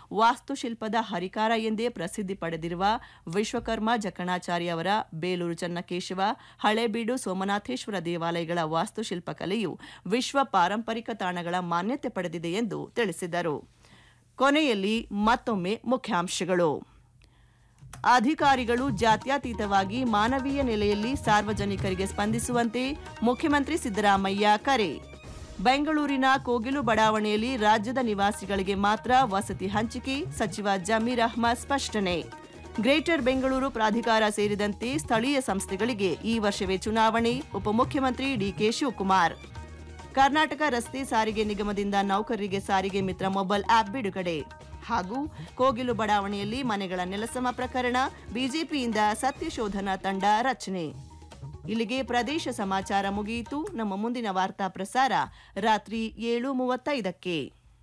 ವಾಸ್ತುಶಿಲ್ಪದ ಹರಿಕಾರ ಎಂದೇ ಪ್ರಸಿದ್ಧಿ ಪಡೆದಿರುವ ವಿಶ್ವಕರ್ಮ ಜಕಣಾಚಾರ್ಯ ಅವರ ಬೇಲೂರು ಚನ್ನಕೇಶವ ಹಳೇಬೀಡು ಸೋಮನಾಥೇಶ್ವರ ದೇವಾಲಯಗಳ ವಾಸ್ತುಶಿಲ್ಪ ಕಲೆಯು ವಿಶ್ವ ಪಾರಂಪರಿಕ ತಾಣಗಳ ಮಾನ್ಯತೆ ಪಡೆದಿದೆ ಎಂದು ತಿಳಿಸಿದರು ಕೊನೆಯಲ್ಲಿ ಮತ್ತೊಮ್ಮೆ ಮುಖ್ಯಾಂಶಗಳು ಅಧಿಕಾರಿಗಳು ಜಾತ್ಯತೀತವಾಗಿ ಮಾನವೀಯ ನೆಲೆಯಲ್ಲಿ ಸಾರ್ವಜನಿಕರಿಗೆ ಸ್ಪಂದಿಸುವಂತೆ ಮುಖ್ಯಮಂತ್ರಿ ಸಿದ್ದರಾಮಯ್ಯ ಕರೆ ಬೆಂಗಳೂರಿನ ಕೋಗಿಲು ಬಡಾವಣೆಯಲ್ಲಿ ರಾಜ್ಯದ ನಿವಾಸಿಗಳಿಗೆ ಮಾತ್ರ ವಸತಿ ಹಂಚಿಕೆ ಸಚಿವ ಜಮೀರ್ ಅಹ್ಮದ್ ಸ್ಪಷ್ಟನೆ ಗ್ರೇಟರ್ ಬೆಂಗಳೂರು ಪ್ರಾಧಿಕಾರ ಸೇರಿದಂತೆ ಸ್ಥಳೀಯ ಸಂಸ್ಥೆಗಳಿಗೆ ಈ ವರ್ಷವೇ ಚುನಾವಣೆ ಉಪಮುಖ್ಯಮಂತ್ರಿ ಡಿಕೆ ಶಿವಕುಮಾರ್ ಕರ್ನಾಟಕ ರಸ್ತೆ ಸಾರಿಗೆ ನಿಗಮದಿಂದ ನೌಕರರಿಗೆ ಸಾರಿಗೆ ಮಿತ್ರ ಮೊಬೈಲ್ ಆಪ್ ಬಿಡುಗಡೆ ಹಾಗೂ ಕೋಗಿಲು ಬಡಾವಣೆಯಲ್ಲಿ ಮನೆಗಳ ನೆಲಸಮ ಪ್ರಕರಣ ಬಿಜೆಪಿಯಿಂದ ಸತ್ಯಶೋಧನಾ ತಂಡ ರಚನೆ ಇಲ್ಲಿಗೆ ಪ್ರದೇಶ ಸಮಾಚಾರ ಮುಗಿಯಿತು ನಮ್ಮ ಮುಂದಿನ ವಾರ್ತಾ ಪ್ರಸಾರ ರಾತ್ರಿ ಏಳು ಮೂವತ್ತೈದಕ್ಕೆ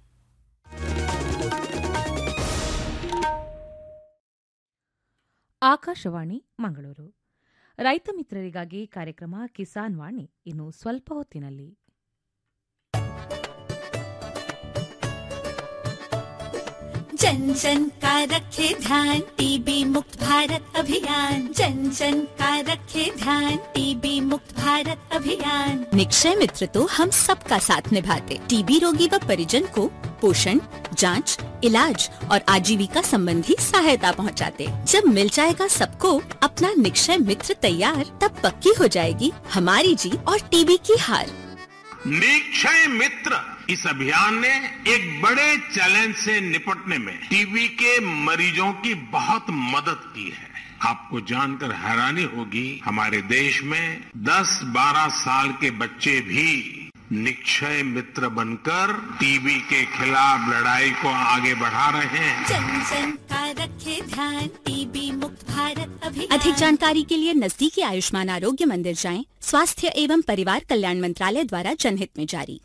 ಆಕಾಶವಾಣಿ ಮಂಗಳೂರು ರೈತ ಮಿತ್ರರಿಗಾಗಿ ಕಾರ್ಯಕ್ರಮ ಕಿಸಾನ್ ವಾಣಿ ಇನ್ನು ಸ್ವಲ್ಪ ಹೊತ್ತಿನಲ್ಲಿ जन जन का रखे ध्यान टीबी मुक्त भारत अभियान जन जन का रखे ध्यान टीबी मुक्त भारत अभियान निक्षय मित्र तो हम सबका साथ निभाते टीबी रोगी व परिजन को पोषण जांच, इलाज और आजीविका संबंधी सहायता पहुंचाते। जब मिल जाएगा सबको अपना निक्षय मित्र तैयार तब पक्की हो जाएगी हमारी जीत और टीबी की हार निक्षय मित्र इस अभियान ने एक बड़े चैलेंज से निपटने में टीबी के मरीजों की बहुत मदद की है आपको जानकर हैरानी होगी हमारे देश में 10-12 साल के बच्चे भी निक्षय मित्र बनकर टीबी के खिलाफ लड़ाई को आगे बढ़ा रहे हैं जन जन का रखे ध्यान टीबी मुक्त भारत अभियान अधिक जानकारी के लिए नजदीकी आयुष्मान आरोग्य मंदिर जाएं स्वास्थ्य एवं परिवार कल्याण मंत्रालय द्वारा जनहित में जारी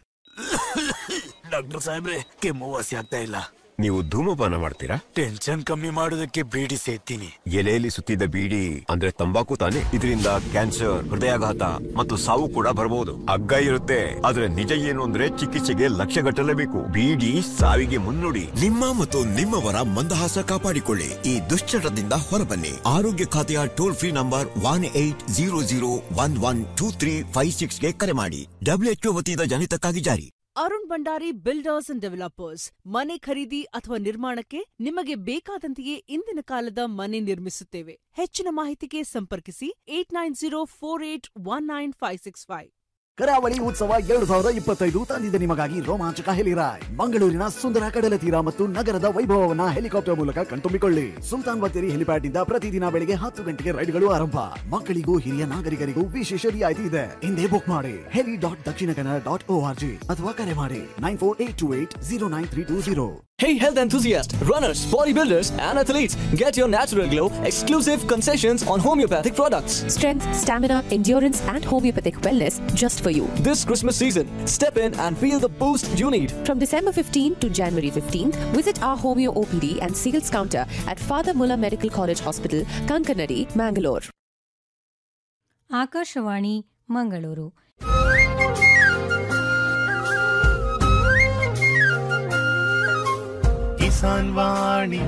ಡಾಕ್ಟರ್ ಸಾಹೇಬ್ರೆ ಕೆಮ್ಮು ವಾಸಿ ಆಗ್ತಾ ಇಲ್ಲ ನೀವು ಧೂಮಪಾನ ಮಾಡ್ತೀರಾ ಟೆನ್ಷನ್ ಕಮ್ಮಿ ಮಾಡೋದಕ್ಕೆ ಬೀಡಿ ಸೇತೀನಿ ಎಲೆಯಲ್ಲಿ ಸುತ್ತಿದ್ದ ಬೀಡಿ ಅಂದ್ರೆ ತಂಬಾಕು ತಾನೆ ಇದರಿಂದ ಕ್ಯಾನ್ಸರ್ ಹೃದಯಾಘಾತ ಮತ್ತು ಸಾವು ಕೂಡ ಬರಬಹುದು ಹಗ್ಗ ಇರುತ್ತೆ ಆದ್ರೆ ನಿಜ ಏನು ಅಂದ್ರೆ ಚಿಕಿತ್ಸೆಗೆ ಲಕ್ಷ ಗಟ್ಟಲೇಬೇಕು ಬೀಡಿ ಸಾವಿಗೆ ಮುನ್ನುಡಿ ನಿಮ್ಮ ಮತ್ತು ನಿಮ್ಮವರ ಮಂದಹಾಸ ಕಾಪಾಡಿಕೊಳ್ಳಿ ಈ ದುಶ್ಚಟದಿಂದ ಹೊರಬನ್ನಿ ಆರೋಗ್ಯ ಖಾತೆಯ toll free number one eight zero zero one one two three five ಸಿಕ್ಸ್ಗೆ ಕರೆ ಮಾಡಿ ಡಬ್ಲ್ಯೂಎಚ್ಒ ವತಿಯಿಂದ ಜನಿತಕ್ಕಾಗಿ ಜಾರಿ Arun Bhandari builders and developers ಮನೆ ಖರೀದಿ ಅಥವಾ ನಿರ್ಮಾಣಕ್ಕೆ ನಿಮಗೆ ಬೇಕಾದಂತೆಯೇ ಇಂದಿನ ಕಾಲದ ಮನೆ ನಿರ್ಮಿಸುತ್ತೇವೆ ಹೆಚ್ಚಿನ ಮಾಹಿತಿಗೆ ಸಂಪರ್ಕಿಸಿ eight nine zero four eight one nine five six five Karavali Utsav ಎರಡು ಸಾವಿರದ ಇಪ್ಪತ್ತೈದು ತಂದಿದೆ ನಿಮಗಾಗಿ ರೋಮಾಂಚಕ ಹೆಲಿರಾಯ್ ಮಂಗಳೂರಿನ ಸುಂದರ ಕಡಲ ತೀರ ಮತ್ತು ನಗರದ ವೈಭವವನ್ನ ಹೆಲಿಕಾಪ್ಟರ್ ಮೂಲಕ ಕಣ್ತುಂಬಿಕೊಳ್ಳಿ ಸುಲ್ತಾನ್ ಬತ್ತೇರಿ ಹೆಲಿಪ್ಯಾಡ್ ನಿಂದ ಪ್ರತಿದಿನ ಬೆಳಿಗ್ಗೆ ಹತ್ತು ಗಂಟೆಗೆ ರೈಡ್ಗಳು ಆರಂಭ ಮಕ್ಕಳಿಗೂ ಹಿರಿಯ ನಾಗರಿಕರಿಗೂ ವಿಶೇಷ ರಿಯಾಯಿತಿ ಇದೆ ಹಿಂದೆ ಬುಕ್ ಮಾಡಿ ಹೆಲಿ dot Dakshina Kannada dot O R G ಅಥವಾ ಕರೆ ಮಾಡಿ nine four eight two eight zero nine three two zero Hey health enthusiasts, runners, bodybuilders, and athletes, get your natural glow exclusive concessions on homeopathic products. Strength, stamina, endurance, and homeopathic wellness just for you. This Christmas season, step in and feel the boost you need. From December 15 to January 15th, visit our Homeo OPD and sales counter at Father Mulla Medical College Hospital, Kankanadi, Mangalore. Akashvani Mangaluru Kisan Vani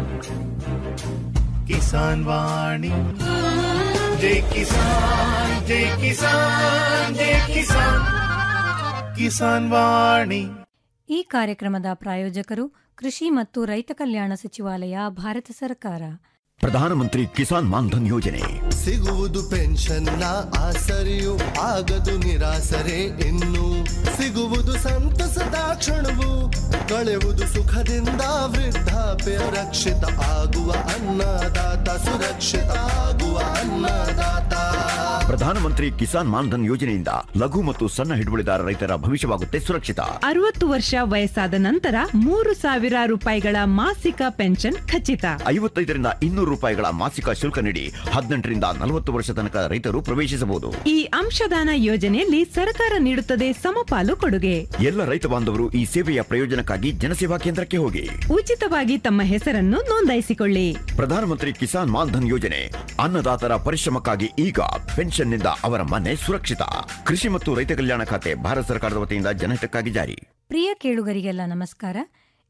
Kisan Vani ಜೈ ಕಿಸಾನ್ ಜೈ ಕಿಸಾನ್ ಜೈ ಕಿಸಾನ್ ಕಿಸಾನ್ ವಾಣಿ ಈ ಕಾರ್ಯಕ್ರಮದ ಪ್ರಾಯೋಜಕರು ಕೃಷಿ ಮತ್ತು ರೈತ ಕಲ್ಯಾಣ ಸಚಿವಾಲಯ ಭಾರತ ಸರ್ಕಾರ ಪ್ರಧಾನಮಂತ್ರಿ ಕಿಸಾನ್ ಮಾನ್ಧನ್ ಯೋಜನೆ ಸಿಗುವುದು ಪೆನ್ಷನ್ನ ಆಸರೆಯು ಆಗದು ನಿರಾಸರೆ ಇನ್ನು ಸಿಗುವುದು ಸಂತಸದ ಕ್ಷಣವು ಕಳೆಯುವುದು ಸುಖದಿಂದ ವೃದ್ಧಾಪ್ಯ ರಕ್ಷಿತ ಆಗುವ ಅನ್ನದಾತ ಸುರಕ್ಷಿತ ಆಗುವ ಅನ್ನದಾತ ಪ್ರಧಾನಮಂತ್ರಿ ಕಿಸಾನ್ ಮಾನ್ಧನ್ ಯೋಜನೆಯಿಂದ ಲಘು ಮತ್ತು ಸಣ್ಣ ಹಿಡುವಳಿದಾರ ರೈತರ ಭವಿಷ್ಯವಾಗುತ್ತೆ ಸುರಕ್ಷಿತ ಅರವತ್ತು ವರ್ಷ ವಯಸ್ಸಾದ ನಂತರ ಮೂರು ಸಾವಿರ ರೂಪಾಯಿಗಳ ಮಾಸಿಕ ಪೆನ್ಷನ್ ಖಚಿತ ಐವತ್ತೈದರಿಂದ ಇನ್ನೂರು ರೂಪಾಯಿಗಳ ಮಾಸಿಕ ಶುಲ್ಕ ನೀಡಿ ಹದಿನೆಂಟರಿಂದ ನಲವತ್ತು ವರ್ಷ ತನಕ ರೈತರು ಪ್ರವೇಶಿಸಬಹುದು ಈ ಅಂಶದಾನ ಯೋಜನೆಯಲ್ಲಿ ಸರ್ಕಾರ ನೀಡುತ್ತದೆ ಸಮಪಾಲು ಕೊಡುಗೆ ಎಲ್ಲ ರೈತ ಬಾಂಧವರು ಈ ಸೇವೆಯ ಪ್ರಯೋಜನಕ್ಕಾಗಿ ಜನಸೇವಾ ಕೇಂದ್ರಕ್ಕೆ ಹೋಗಿ ಉಚಿತವಾಗಿ ತಮ್ಮ ಹೆಸರನ್ನು ನೋಂದಾಯಿಸಿಕೊಳ್ಳಿ ಪ್ರಧಾನಮಂತ್ರಿ ಕಿಸಾನ್ ಮಾನ್ಧನ್ ಯೋಜನೆ ಅನ್ನದಾತರ ಪರಿಶ್ರಮಕ್ಕಾಗಿ ಈಗ ಪೆನ್ಷನ್ನಿಂದ ಅವರ ಮನೆ ಸುರಕ್ಷಿತ ಕೃಷಿ ಮತ್ತು ರೈತ ಕಲ್ಯಾಣ ಖಾತೆ ಭಾರತ ಸರ್ಕಾರದ ವತಿಯಿಂದ ಜನಹಿತಕ್ಕಾಗಿ ಜಾರಿ ಪ್ರಿಯ ಕೇಳುಗರಿಗೆಲ್ಲ ನಮಸ್ಕಾರ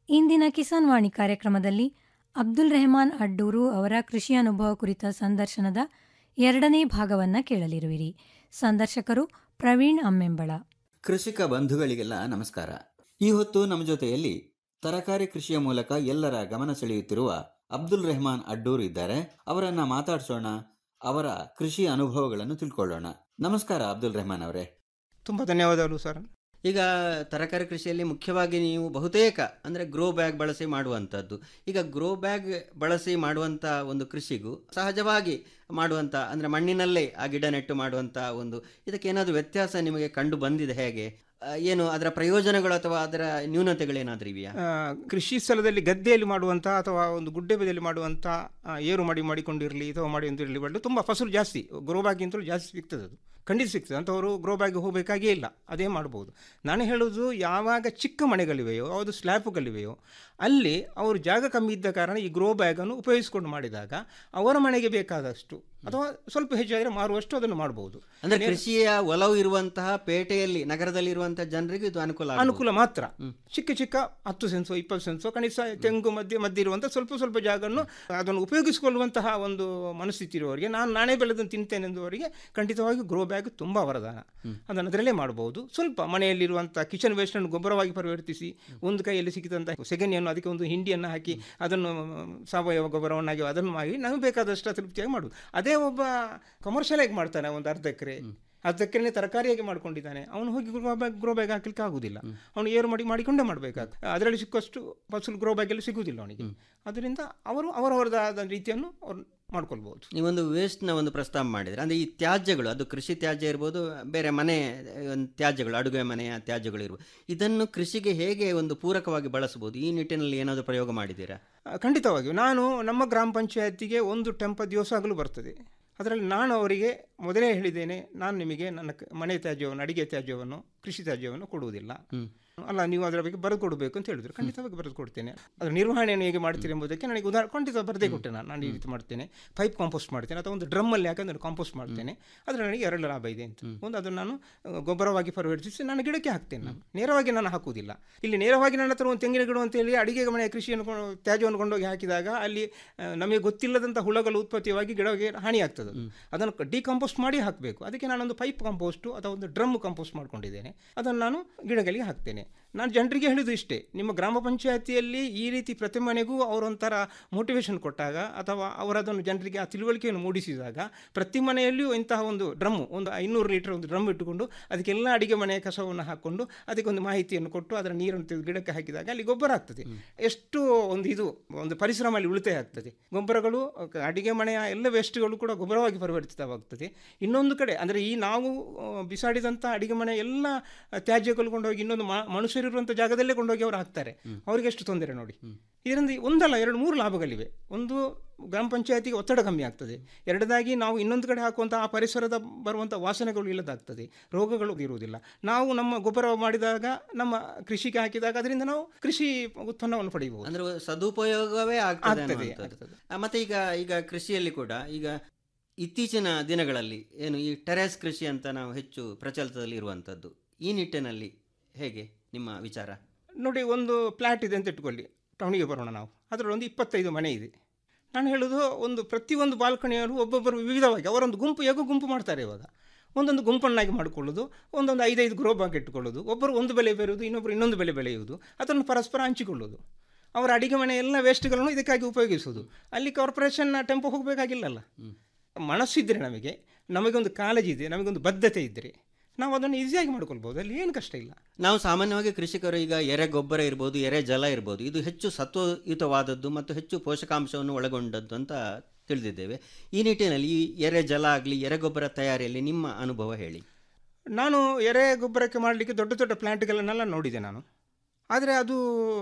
ಇಂದಿನ ಕಿಸಾನ್ ವಾಣಿ ಕಾರ್ಯಕ್ರಮದಲ್ಲಿ ಅಬ್ದುಲ್ ರೆಹಮಾನ್ ಅಡ್ಡೂರು ಅವರ ಕೃಷಿ ಅನುಭವ ಕುರಿತ ಸಂದರ್ಶನದ ಎರಡನೇ ಭಾಗವನ್ನ ಕೇಳಲಿರುವಿರಿ ಸಂದರ್ಶಕರು ಪ್ರವೀಣ್ ಅಮ್ಮೆಂಬಳ ಕೃಷಿಕ ಬಂಧುಗಳಿಗೆಲ್ಲ ನಮಸ್ಕಾರ ಈ ಹೊತ್ತು ನಮ್ಮ ಜೊತೆಯಲ್ಲಿ ತರಕಾರಿ ಕೃಷಿಯ ಮೂಲಕ ಎಲ್ಲರ ಗಮನ ಸೆಳೆಯುತ್ತಿರುವ ಅಬ್ದುಲ್ ರೆಹಮಾನ್ ಅಡ್ಡೂರು ಇದ್ದಾರೆ ಅವರನ್ನ ಮಾತಾಡ್ಸೋಣ ಅವರ ಕೃಷಿ ಅನುಭವಗಳನ್ನು ತಿಳ್ಕೊಳ್ಳೋಣ ನಮಸ್ಕಾರ ಅಬ್ದುಲ್ ರೆಹಮಾನ್ ಅವರೇ ತುಂಬ ಧನ್ಯವಾದಗಳು ಸರ್ ಈಗ ತರಕಾರಿ ಕೃಷಿಯಲ್ಲಿ ಮುಖ್ಯವಾಗಿ ನೀವು ಬಹುತೇಕ ಅಂದರೆ ಗ್ರೋ ಬ್ಯಾಗ್ ಬಳಸಿ ಮಾಡುವಂಥದ್ದು ಈಗ ಗ್ರೋ ಬ್ಯಾಗ್ ಬಳಸಿ ಮಾಡುವಂಥ ಒಂದು ಕೃಷಿಗೂ ಸಹಜವಾಗಿ ಮಾಡುವಂಥ ಅಂದರೆ ಮಣ್ಣಿನಲ್ಲೇ ಆ ಗಿಡ ನೆಟ್ಟು ಮಾಡುವಂಥ ಒಂದು ಇದಕ್ಕೆ ಏನಾದರೂ ವ್ಯತ್ಯಾಸ ನಿಮಗೆ ಕಂಡು ಬಂದಿದೆ ಹೇಗೆ ಆ, ಏನು ಅದರ ಪ್ರಯೋಜನಗಳು ಅಥವಾ ಅದರ ನ್ಯೂನತೆಗಳೇನಾದರೂ ಇವೆಯಾ ಆ, ಕೃಷಿ ಸ್ಥಳದಲ್ಲಿ ಗದ್ದೆಯಲ್ಲಿ ಮಾಡುವಂಥ ಅಥವಾ ಒಂದು ಗುಡ್ಡೆ ಬದಿಯಲ್ಲಿ ಮಾಡುವಂಥ ಆ, ಏರು ಮಾಡಿ ಮಾಡಿಕೊಂಡಿರಲಿ ಅಥವಾ ಮಾಡಿ ಇರಲಿ ಬಟ್ ತುಂಬ ಫಸಲು ಜಾಸ್ತಿ ಗ್ರೋ ಬ್ಯಾಗಿಂತಲೂ ಜಾಸ್ತಿ ಸಿಗ್ತದೆ ಅದು ಖಂಡಿತ ಸಿಗ್ತದೆ ಅಂಥವರು ಗ್ರೋ ಬ್ಯಾಗ್ ಹೋಗಬೇಕಾಗೇ ಇಲ್ಲ ಅದೇ ಮಾಡ್ಬೋದು ನಾನು ಹೇಳೋದು ಯಾವಾಗ ಚಿಕ್ಕ ಮನೆಗಳಿವೆಯೋ ಯಾವುದು ಸ್ಲ್ಯಾಪುಗಳಿವೆಯೋ ಅಲ್ಲಿ ಅವರು ಜಾಗ ಕಮ್ಮಿ ಇದ್ದ ಕಾರಣ ಈ ಗ್ರೋ ಬ್ಯಾಗನ್ನು ಉಪಯೋಗಿಸಿಕೊಂಡು ಮಾಡಿದಾಗ ಅವರ ಮನೆಗೆ ಬೇಕಾದಷ್ಟು ಅಥವಾ ಸ್ವಲ್ಪ ಹೆಚ್ಚಾದರೆ ಮಾರುವಷ್ಟು ಅದನ್ನು ಮಾಡಬಹುದು ಅಂದ್ರೆ ಕೃಷಿಯ ಒಲವು ಇರುವಂತಹ ಪೇಟೆಯಲ್ಲಿ ನಗರದಲ್ಲಿ ಇರುವಂತಹ ಜನರಿಗೆ ಇದು ಅನುಕೂಲ ಆಗ್ಬೋದು. ಅನುಕೂಲ ಮಾತ್ರ ಚಿಕ್ಕ ಚಿಕ್ಕ ಹತ್ತು ಸೆನ್ಸು ಇಪ್ಪತ್ತು ಸೆನ್ಸು ಕನಿಷ್ಠ ತೆಂಗು ಮಧ್ಯೆ ಮಧ್ಯೆ ಇರುವಂಥ ಸ್ವಲ್ಪ ಸ್ವಲ್ಪ ಜಾಗವನ್ನು ಅದನ್ನು ಉಪಯೋಗಿಸಿಕೊಳ್ಳುವಂತಹ ಒಂದು ಮನಸ್ಥಿತಿ ಇರುವವರಿಗೆ ನಾನು ನಾನೇ ಬೆಳೆದನ್ನು ತಿಂತೇನೆ ಎಂದುವರಿಗೆ ಖಂಡಿತವಾಗಿ ಗ್ರೋ ಬ್ಯಾಗ್ ತುಂಬ ವರದಾನ ಅದನ್ನು ಅದರಲ್ಲೇ ಮಾಡಬಹುದು ಸ್ವಲ್ಪ ಮನೆಯಲ್ಲಿರುವಂಥ ಕಿಚನ್ ವೇಸ್ಟನ್ನು ಗೊಬ್ಬರವಾಗಿ ಪರಿವರ್ತಿಸಿ ಒಂದು ಕೈಯಲ್ಲಿ ಸಿಕ್ಕಿದಂಥ ಸೆಗಣಿಯನ್ನು ಅದಕ್ಕೆ ಒಂದು ಹಿಂಡಿಯನ್ನು ಹಾಕಿ ಅದನ್ನು ಸಾವಯವ ಗೊಬ್ಬರವನ್ನಾಗಿ ಅದನ್ನು ಮಾಡಿ ನಮಗೆ ಬೇಕಾದಷ್ಟು ತೃಪ್ತಿಯಾಗಿ ಮಾಡುವುದು ಅದೇ ಒಬ್ಬ ಕಮರ್ಷಿಯಲ್ ಆಗಿ ಮಾಡ್ತಾನೆ ಒಂದು ಅರ್ಧ ಎಕರೆ ಅರ್ಧ ಎಕರೆನೇ ತರಕಾರಿಯಾಗಿ ಮಾಡ್ಕೊಂಡಿದ್ದಾನೆ ಅವನು ಹೋಗಿ ಗ್ರೋ ಬ್ಯಾಗ್ ಗ್ರೋ ಬ್ಯಾಗ್ ಹಾಕ್ಲಿಕ್ಕೆ ಆಗುದಿಲ್ಲ ಅವನು ಏರು ಮಾಡಿ ಮಾಡಿಕೊಂಡೇ ಮಾಡಬೇಕಾಗ್ತದೆ ಅದರಲ್ಲಿ ಸಿಕ್ಕಷ್ಟು ಫಸಲು ಗ್ರೋ ಬ್ಯಾಗಲ್ಲಿ ಸಿಗುವುದಿಲ್ಲ ಅವನಿಗೆ ಅದರಿಂದ ಅವರು ಅವರವರದಾದ ರೀತಿಯನ್ನು ಅವ್ರು ಮಾಡ್ಕೊಳ್ಬಹುದು ನೀವೊಂದು ವೇಸ್ಟ್ನ ಒಂದು ಪ್ರಸ್ತಾವ ಮಾಡಿದ್ರೆ ಅಂದರೆ ಈ ತ್ಯಾಜ್ಯಗಳು ಅದು ಕೃಷಿ ತ್ಯಾಜ್ಯ ಇರ್ಬೋದು ಬೇರೆ ಮನೆ ಒಂದು ತ್ಯಾಜ್ಯಗಳು ಅಡುಗೆ ಮನೆಯ ತ್ಯಾಜ್ಯಗಳು ಇರ್ಬೋದು ಇದನ್ನು ಕೃಷಿಗೆ ಹೇಗೆ ಒಂದು ಪೂರಕವಾಗಿ ಬಳಸಬಹುದು ಈ ನಿಟ್ಟಿನಲ್ಲಿ ಏನಾದರೂ ಪ್ರಯೋಗ ಮಾಡಿದ್ದೀರಾ ಆ, ಖಂಡಿತವಾಗಿಯೂ ನಾನು ನಮ್ಮ ಗ್ರಾಮ ಪಂಚಾಯತಿಗೆ ಒಂದು ಟೆಂಪ ದಿವಸ ಆಗಲು ಬರ್ತದೆ ಅದರಲ್ಲಿ ನಾನು ಅವರಿಗೆ ಮೊದಲೇ ಹೇಳಿದ್ದೇನೆ ನಾನು ನಿಮಗೆ ನನ್ನ ಕ- ಮನೆ ತ್ಯಾಜ್ಯವನ್ನು ಅಡಿಗೆ ತ್ಯಾಜ್ಯವನ್ನು ಕೃಷಿ ತ್ಯಾಜ್ಯವನ್ನು ಕೊಡುವುದಿಲ್ಲ ಅಲ್ಲ ನೀವು ಅದರ ಬಗ್ಗೆ ಬರೆದು ಕೊಡಬೇಕು ಅಂತ ಹೇಳಿದ್ರು ಖಂಡಿತವಾಗಿ ಬರೆದು ಕೊಡ್ತೇನೆ ಅದರ ನಿರ್ವಹಣೆಯನ್ನು ಹೇಗೆ ಮಾಡ್ತೀರಿ ಎಂಬುದಕ್ಕೆ ನನಗೆ ಉದಾಹರಣೆ ಖಂಡಿತ ಬರದೇ ಕೊಟ್ಟೆ ನಾನು ನಾನು ಈ ರೀತಿ ಮಾಡ್ತೇನೆ ಪೈಪ್ ಕಾಂಪೋಸ್ಟ್ ಮಾಡ್ತೇನೆ ಅಥವಾ ಒಂದು ಡ್ರಮ್ಮಲ್ಲಿ ಹಾಕಿ ಅದನ್ನು ಕಾಂಪೋಸ್ಟ್ ಮಾಡ್ತೇನೆ ಅದರಲ್ಲಿ ನನಗೆ ಎರಡು ಲಾಭ ಇದೆ ಅಂತ ಒಂದು ಅದನ್ನು ನಾನು ಆ, ಗೊಬ್ಬರವಾಗಿ ಪರಿವರ್ತಿಸಿ ನಾನು ಗಿಡಕ್ಕೆ ಹಾಕ್ತೇನೆ ನಾನು ನೇರವಾಗಿ ನಾನು ಹಾಕುವುದಿಲ್ಲ ಇಲ್ಲಿ ನೇರವಾಗಿ ನನ್ನ ಹತ್ರ ಒಂದು ತೆಂಗಿನ ಗಿಡ ಅಂತೇಳಿ ಅಡಿಗೆ ಮನೆಯ ಕೃಷಿಯನ್ನು ಕೊಂಡು- ತ್ಯಾಜ್ಯವನ್ನು ಕೊಂಡೋಗಿ ಹಾಕಿದಾಗ ಅಲ್ಲಿ ಆ, ನಮಗೆ ಗೊತ್ತಿಲ್ಲದಂಥ ಹುಳಗಳು ಉತ್ಪತ್ತಿಯಾಗಿ ಗಿಡಕ್ಕೆ ಹಾನಿಯಾಗ್ತದೆ ಅದು. ಅದನ್ನು ಡಿಕಂಪೋಸ್ಟ್ ಮಾಡಿ ಹಾಕಬೇಕು ಅದಕ್ಕೆ ನಾನೊಂದು ಪೈಪ್ ಕಾಂಪೋಸ್ಟು ಅಥವಾ ಒಂದು ಡ್ರಮ್ ಕಾಂಪೋಸ್ಟ್ ಮಾಡ್ಕೊಂಡಿದ್ದೇನೆ ಅದನ್ನು ನಾನು ಗಿಡಗಳಿಗೆ ಹಾಕ್ತೇನೆ ನಾನು ಜನರಿಗೆ ಹೇಳೋದು ಇಷ್ಟೇ ನಿಮ್ಮ ಗ್ರಾಮ ಪಂಚಾಯತಿಯಲ್ಲಿ ಈ ರೀತಿ ಪ್ರತಿ ಮನೆಗೂ ಅವರೊಂಥರ ಮೋಟಿವೇಶನ್ ಕೊಟ್ಟಾಗ ಅಥವಾ ಅವರದನ್ನು ಜನರಿಗೆ ಆ ತಿಳುವಳಿಕೆಯನ್ನು ಮೂಡಿಸಿದಾಗ ಪ್ರತಿ ಮನೆಯಲ್ಲಿಯೂ ಇಂತಹ ಒಂದು ಡ್ರಮ್ಮು ಒಂದು ಐನೂರು ಲೀಟರ್ ಒಂದು ಡ್ರಮ್ ಇಟ್ಟುಕೊಂಡು ಅದಕ್ಕೆಲ್ಲ ಅಡಿಗೆ ಮನೆಯ ಕಸವನ್ನು ಹಾಕ್ಕೊಂಡು ಅದಕ್ಕೊಂದು ಮಾಹಿತಿಯನ್ನು ಕೊಟ್ಟು ಅದರ ನೀರನ್ನು ತೆಗೆದು ಗಿಡಕ್ಕೆ ಹಾಕಿದಾಗ ಅಲ್ಲಿ ಗೊಬ್ಬರ ಆಗ್ತದೆ ಎಷ್ಟು ಒಂದು ಇದು ಒಂದು ಪರಿಶ್ರಮ ಅಲ್ಲಿ ಉಳಿತಾಯ ಆಗ್ತದೆ ಗೊಬ್ಬರಗಳು ಅಹ್, ಅಡಿಗೆ ಮನೆಯ ಎಲ್ಲ ವೇಸ್ಟ್ಗಳು ಕೂಡ ಗೊಬ್ಬರವಾಗಿ ಪರಿವರ್ತಿತವಾಗ್ತದೆ ಇನ್ನೊಂದು ಕಡೆ ಅಂದರೆ ಈ ನಾವು ಅಹ್, ಬಿಸಾಡಿದಂಥ ಅಡಿಗೆ ಮನೆ ಎಲ್ಲ ತ್ಯಾಜ್ಯಗಳು ಕೊಂಡೋಗಿ ಇನ್ನೊಂದು ಮ- ಮನುಷ್ಯರಿರುವಂಥ ಜಾಗದಲ್ಲೇ ಕೊಂಡೋಗಿ ಅವರು ಹಾಕ್ತಾರೆ ಅವರಿಗೆ ಎಷ್ಟು ತೊಂದರೆ ನೋಡಿ ಇದರಿಂದ ಒಂದಲ್ಲ ಎರಡು ಮೂರು ಲಾಭಗಳಿವೆ ಒಂದು ಗ್ರಾಮ ಪಂಚಾಯತಿಗೆ ಒತ್ತಡ ಕಮ್ಮಿ ಆಗ್ತದೆ ಎರಡದಾಗಿ ನಾವು ಇನ್ನೊಂದು ಕಡೆ ಹಾಕುವಂಥ ಆ ಪರಿಸರದ ಬರುವಂಥ ವಾಸನೆಗಳು ಇಲ್ಲದಾಗ್ತದೆ ರೋಗಗಳು ಇರುವುದಿಲ್ಲ ನಾವು ನಮ್ಮ ಗೊಬ್ಬರ ಮಾಡಿದಾಗ ನಮ್ಮ ಕೃಷಿಗೆ ಹಾಕಿದಾಗ ಅದರಿಂದ ನಾವು ಕೃಷಿ ಉತ್ಪನ್ನವನ್ನು ಪಡೆಯಬಹುದು ಅಂದ್ರೆ ಸದುಪಯೋಗವೇ ಆಗ್ತದೆ ಆಗ್ತದೆ, ಅನ್ನುವಂಥದ್ದು. ಆ, ಮತ್ತೆ ಈಗ ಈಗ ಕೃಷಿಯಲ್ಲಿ ಕೂಡ ಈಗ ಇತ್ತೀಚಿನ ದಿನಗಳಲ್ಲಿ ಏನು ಈ ಟೆರೆಸ್ ಕೃಷಿ ಅಂತ ನಾವು ಹೆಚ್ಚು ಪ್ರಚಲಿತದಲ್ಲಿ ಇರುವಂಥದ್ದು ಈ ನಿಟ್ಟಿನಲ್ಲಿ ಹೇಗೆ ನಿಮ್ಮ ವಿಚಾರ ನೋಡಿ ಒಂದು ಫ್ಲ್ಯಾಟ್ ಇದೆ ಅಂತ ಇಟ್ಕೊಳ್ಳಿ ಟೌನಿಗೆ ಬರೋಣ ನಾವು ಅದರಲ್ಲಿ ಒಂದು ಇಪ್ಪತ್ತೈದು ಮನೆ ಇದೆ ನಾನು ಹೇಳೋದು ಒಂದು ಪ್ರತಿಯೊಂದು ಬಾಲ್ಕನಿಯವರು ಒಬ್ಬೊಬ್ಬರು ವಿವಿಧವಾಗಿ ಅವರೊಂದು ಗುಂಪು ಹೇಗೋ ಗುಂಪು ಮಾಡ್ತಾರೆ ಇವಾಗ ಒಂದೊಂದು ಗುಂಪನ್ನಾಗಿ ಮಾಡಿಕೊಳ್ಳೋದು ಒಂದೊಂದು ಐದೈದು ಗ್ರೋ ಬ್ಯಾಗ್ ಇಟ್ಟುಕೊಳ್ಳೋದು ಒಬ್ಬರು ಒಂದು ಬೆಲೆ ಬೆಳೆಯುವುದು ಇನ್ನೊಬ್ಬರು ಇನ್ನೊಂದು ಬೆಲೆ ಬೆಳೆಯುವುದು ಅದನ್ನು ಪರಸ್ಪರ ಹಂಚಿಕೊಳ್ಳೋದು ಅವರ ಅಡಿಗೆ ಮನೆ ಎಲ್ಲ ವೇಸ್ಟ್ಗಳನ್ನು ಇದಕ್ಕಾಗಿ ಉಪಯೋಗಿಸುವುದು ಅಲ್ಲಿ ಕಾರ್ಪೊರೇಷನ್ನ ಟೆಂಪೋ ಹೋಗಬೇಕಾಗಿಲ್ಲಲ್ಲ ಮನಸ್ಸಿದ್ರೆ ನಮಗೆ ನಮಗೊಂದು ಕಾಳಜಿ ಇದೆ ನಮಗೊಂದು ಬದ್ಧತೆ ಇದ್ದರೆ ನಾವು ಅದನ್ನು ಈಸಿಯಾಗಿ ಮಾಡ್ಕೊಳ್ಬೋದು ಅಲ್ಲಿ ಏನು ಕಷ್ಟ ಇಲ್ಲ ನಾವು ಸಾಮಾನ್ಯವಾಗಿ ಕೃಷಿಕರು ಈಗ ಎರೆ ಗೊಬ್ಬರ ಇರ್ಬೋದು ಎರೆ ಜಲ ಇರ್ಬೋದು ಇದು ಹೆಚ್ಚು ಸತ್ವಯುತವಾದದ್ದು ಮತ್ತು ಹೆಚ್ಚು ಪೋಷಕಾಂಶವನ್ನು ಒಳಗೊಂಡದ್ದು ಅಂತ ತಿಳಿದಿದ್ದೇವೆ ಈ ನಿಟ್ಟಿನಲ್ಲಿ ಈ ಎರೆ ಜಲ ಆಗಲಿ ಎರೆ ಗೊಬ್ಬರ ತಯಾರಿಯಲ್ಲಿ ನಿಮ್ಮ ಅನುಭವ ಹೇಳಿ ನಾನು ಎರೆ ಗೊಬ್ಬರಕ್ಕೆ ಮಾಡಲಿಕ್ಕೆ ದೊಡ್ಡ ದೊಡ್ಡ ಪ್ಲ್ಯಾಂಟ್ಗಳನ್ನೆಲ್ಲ ನೋಡಿದೆ ನಾನು ಆದರೆ ಅದು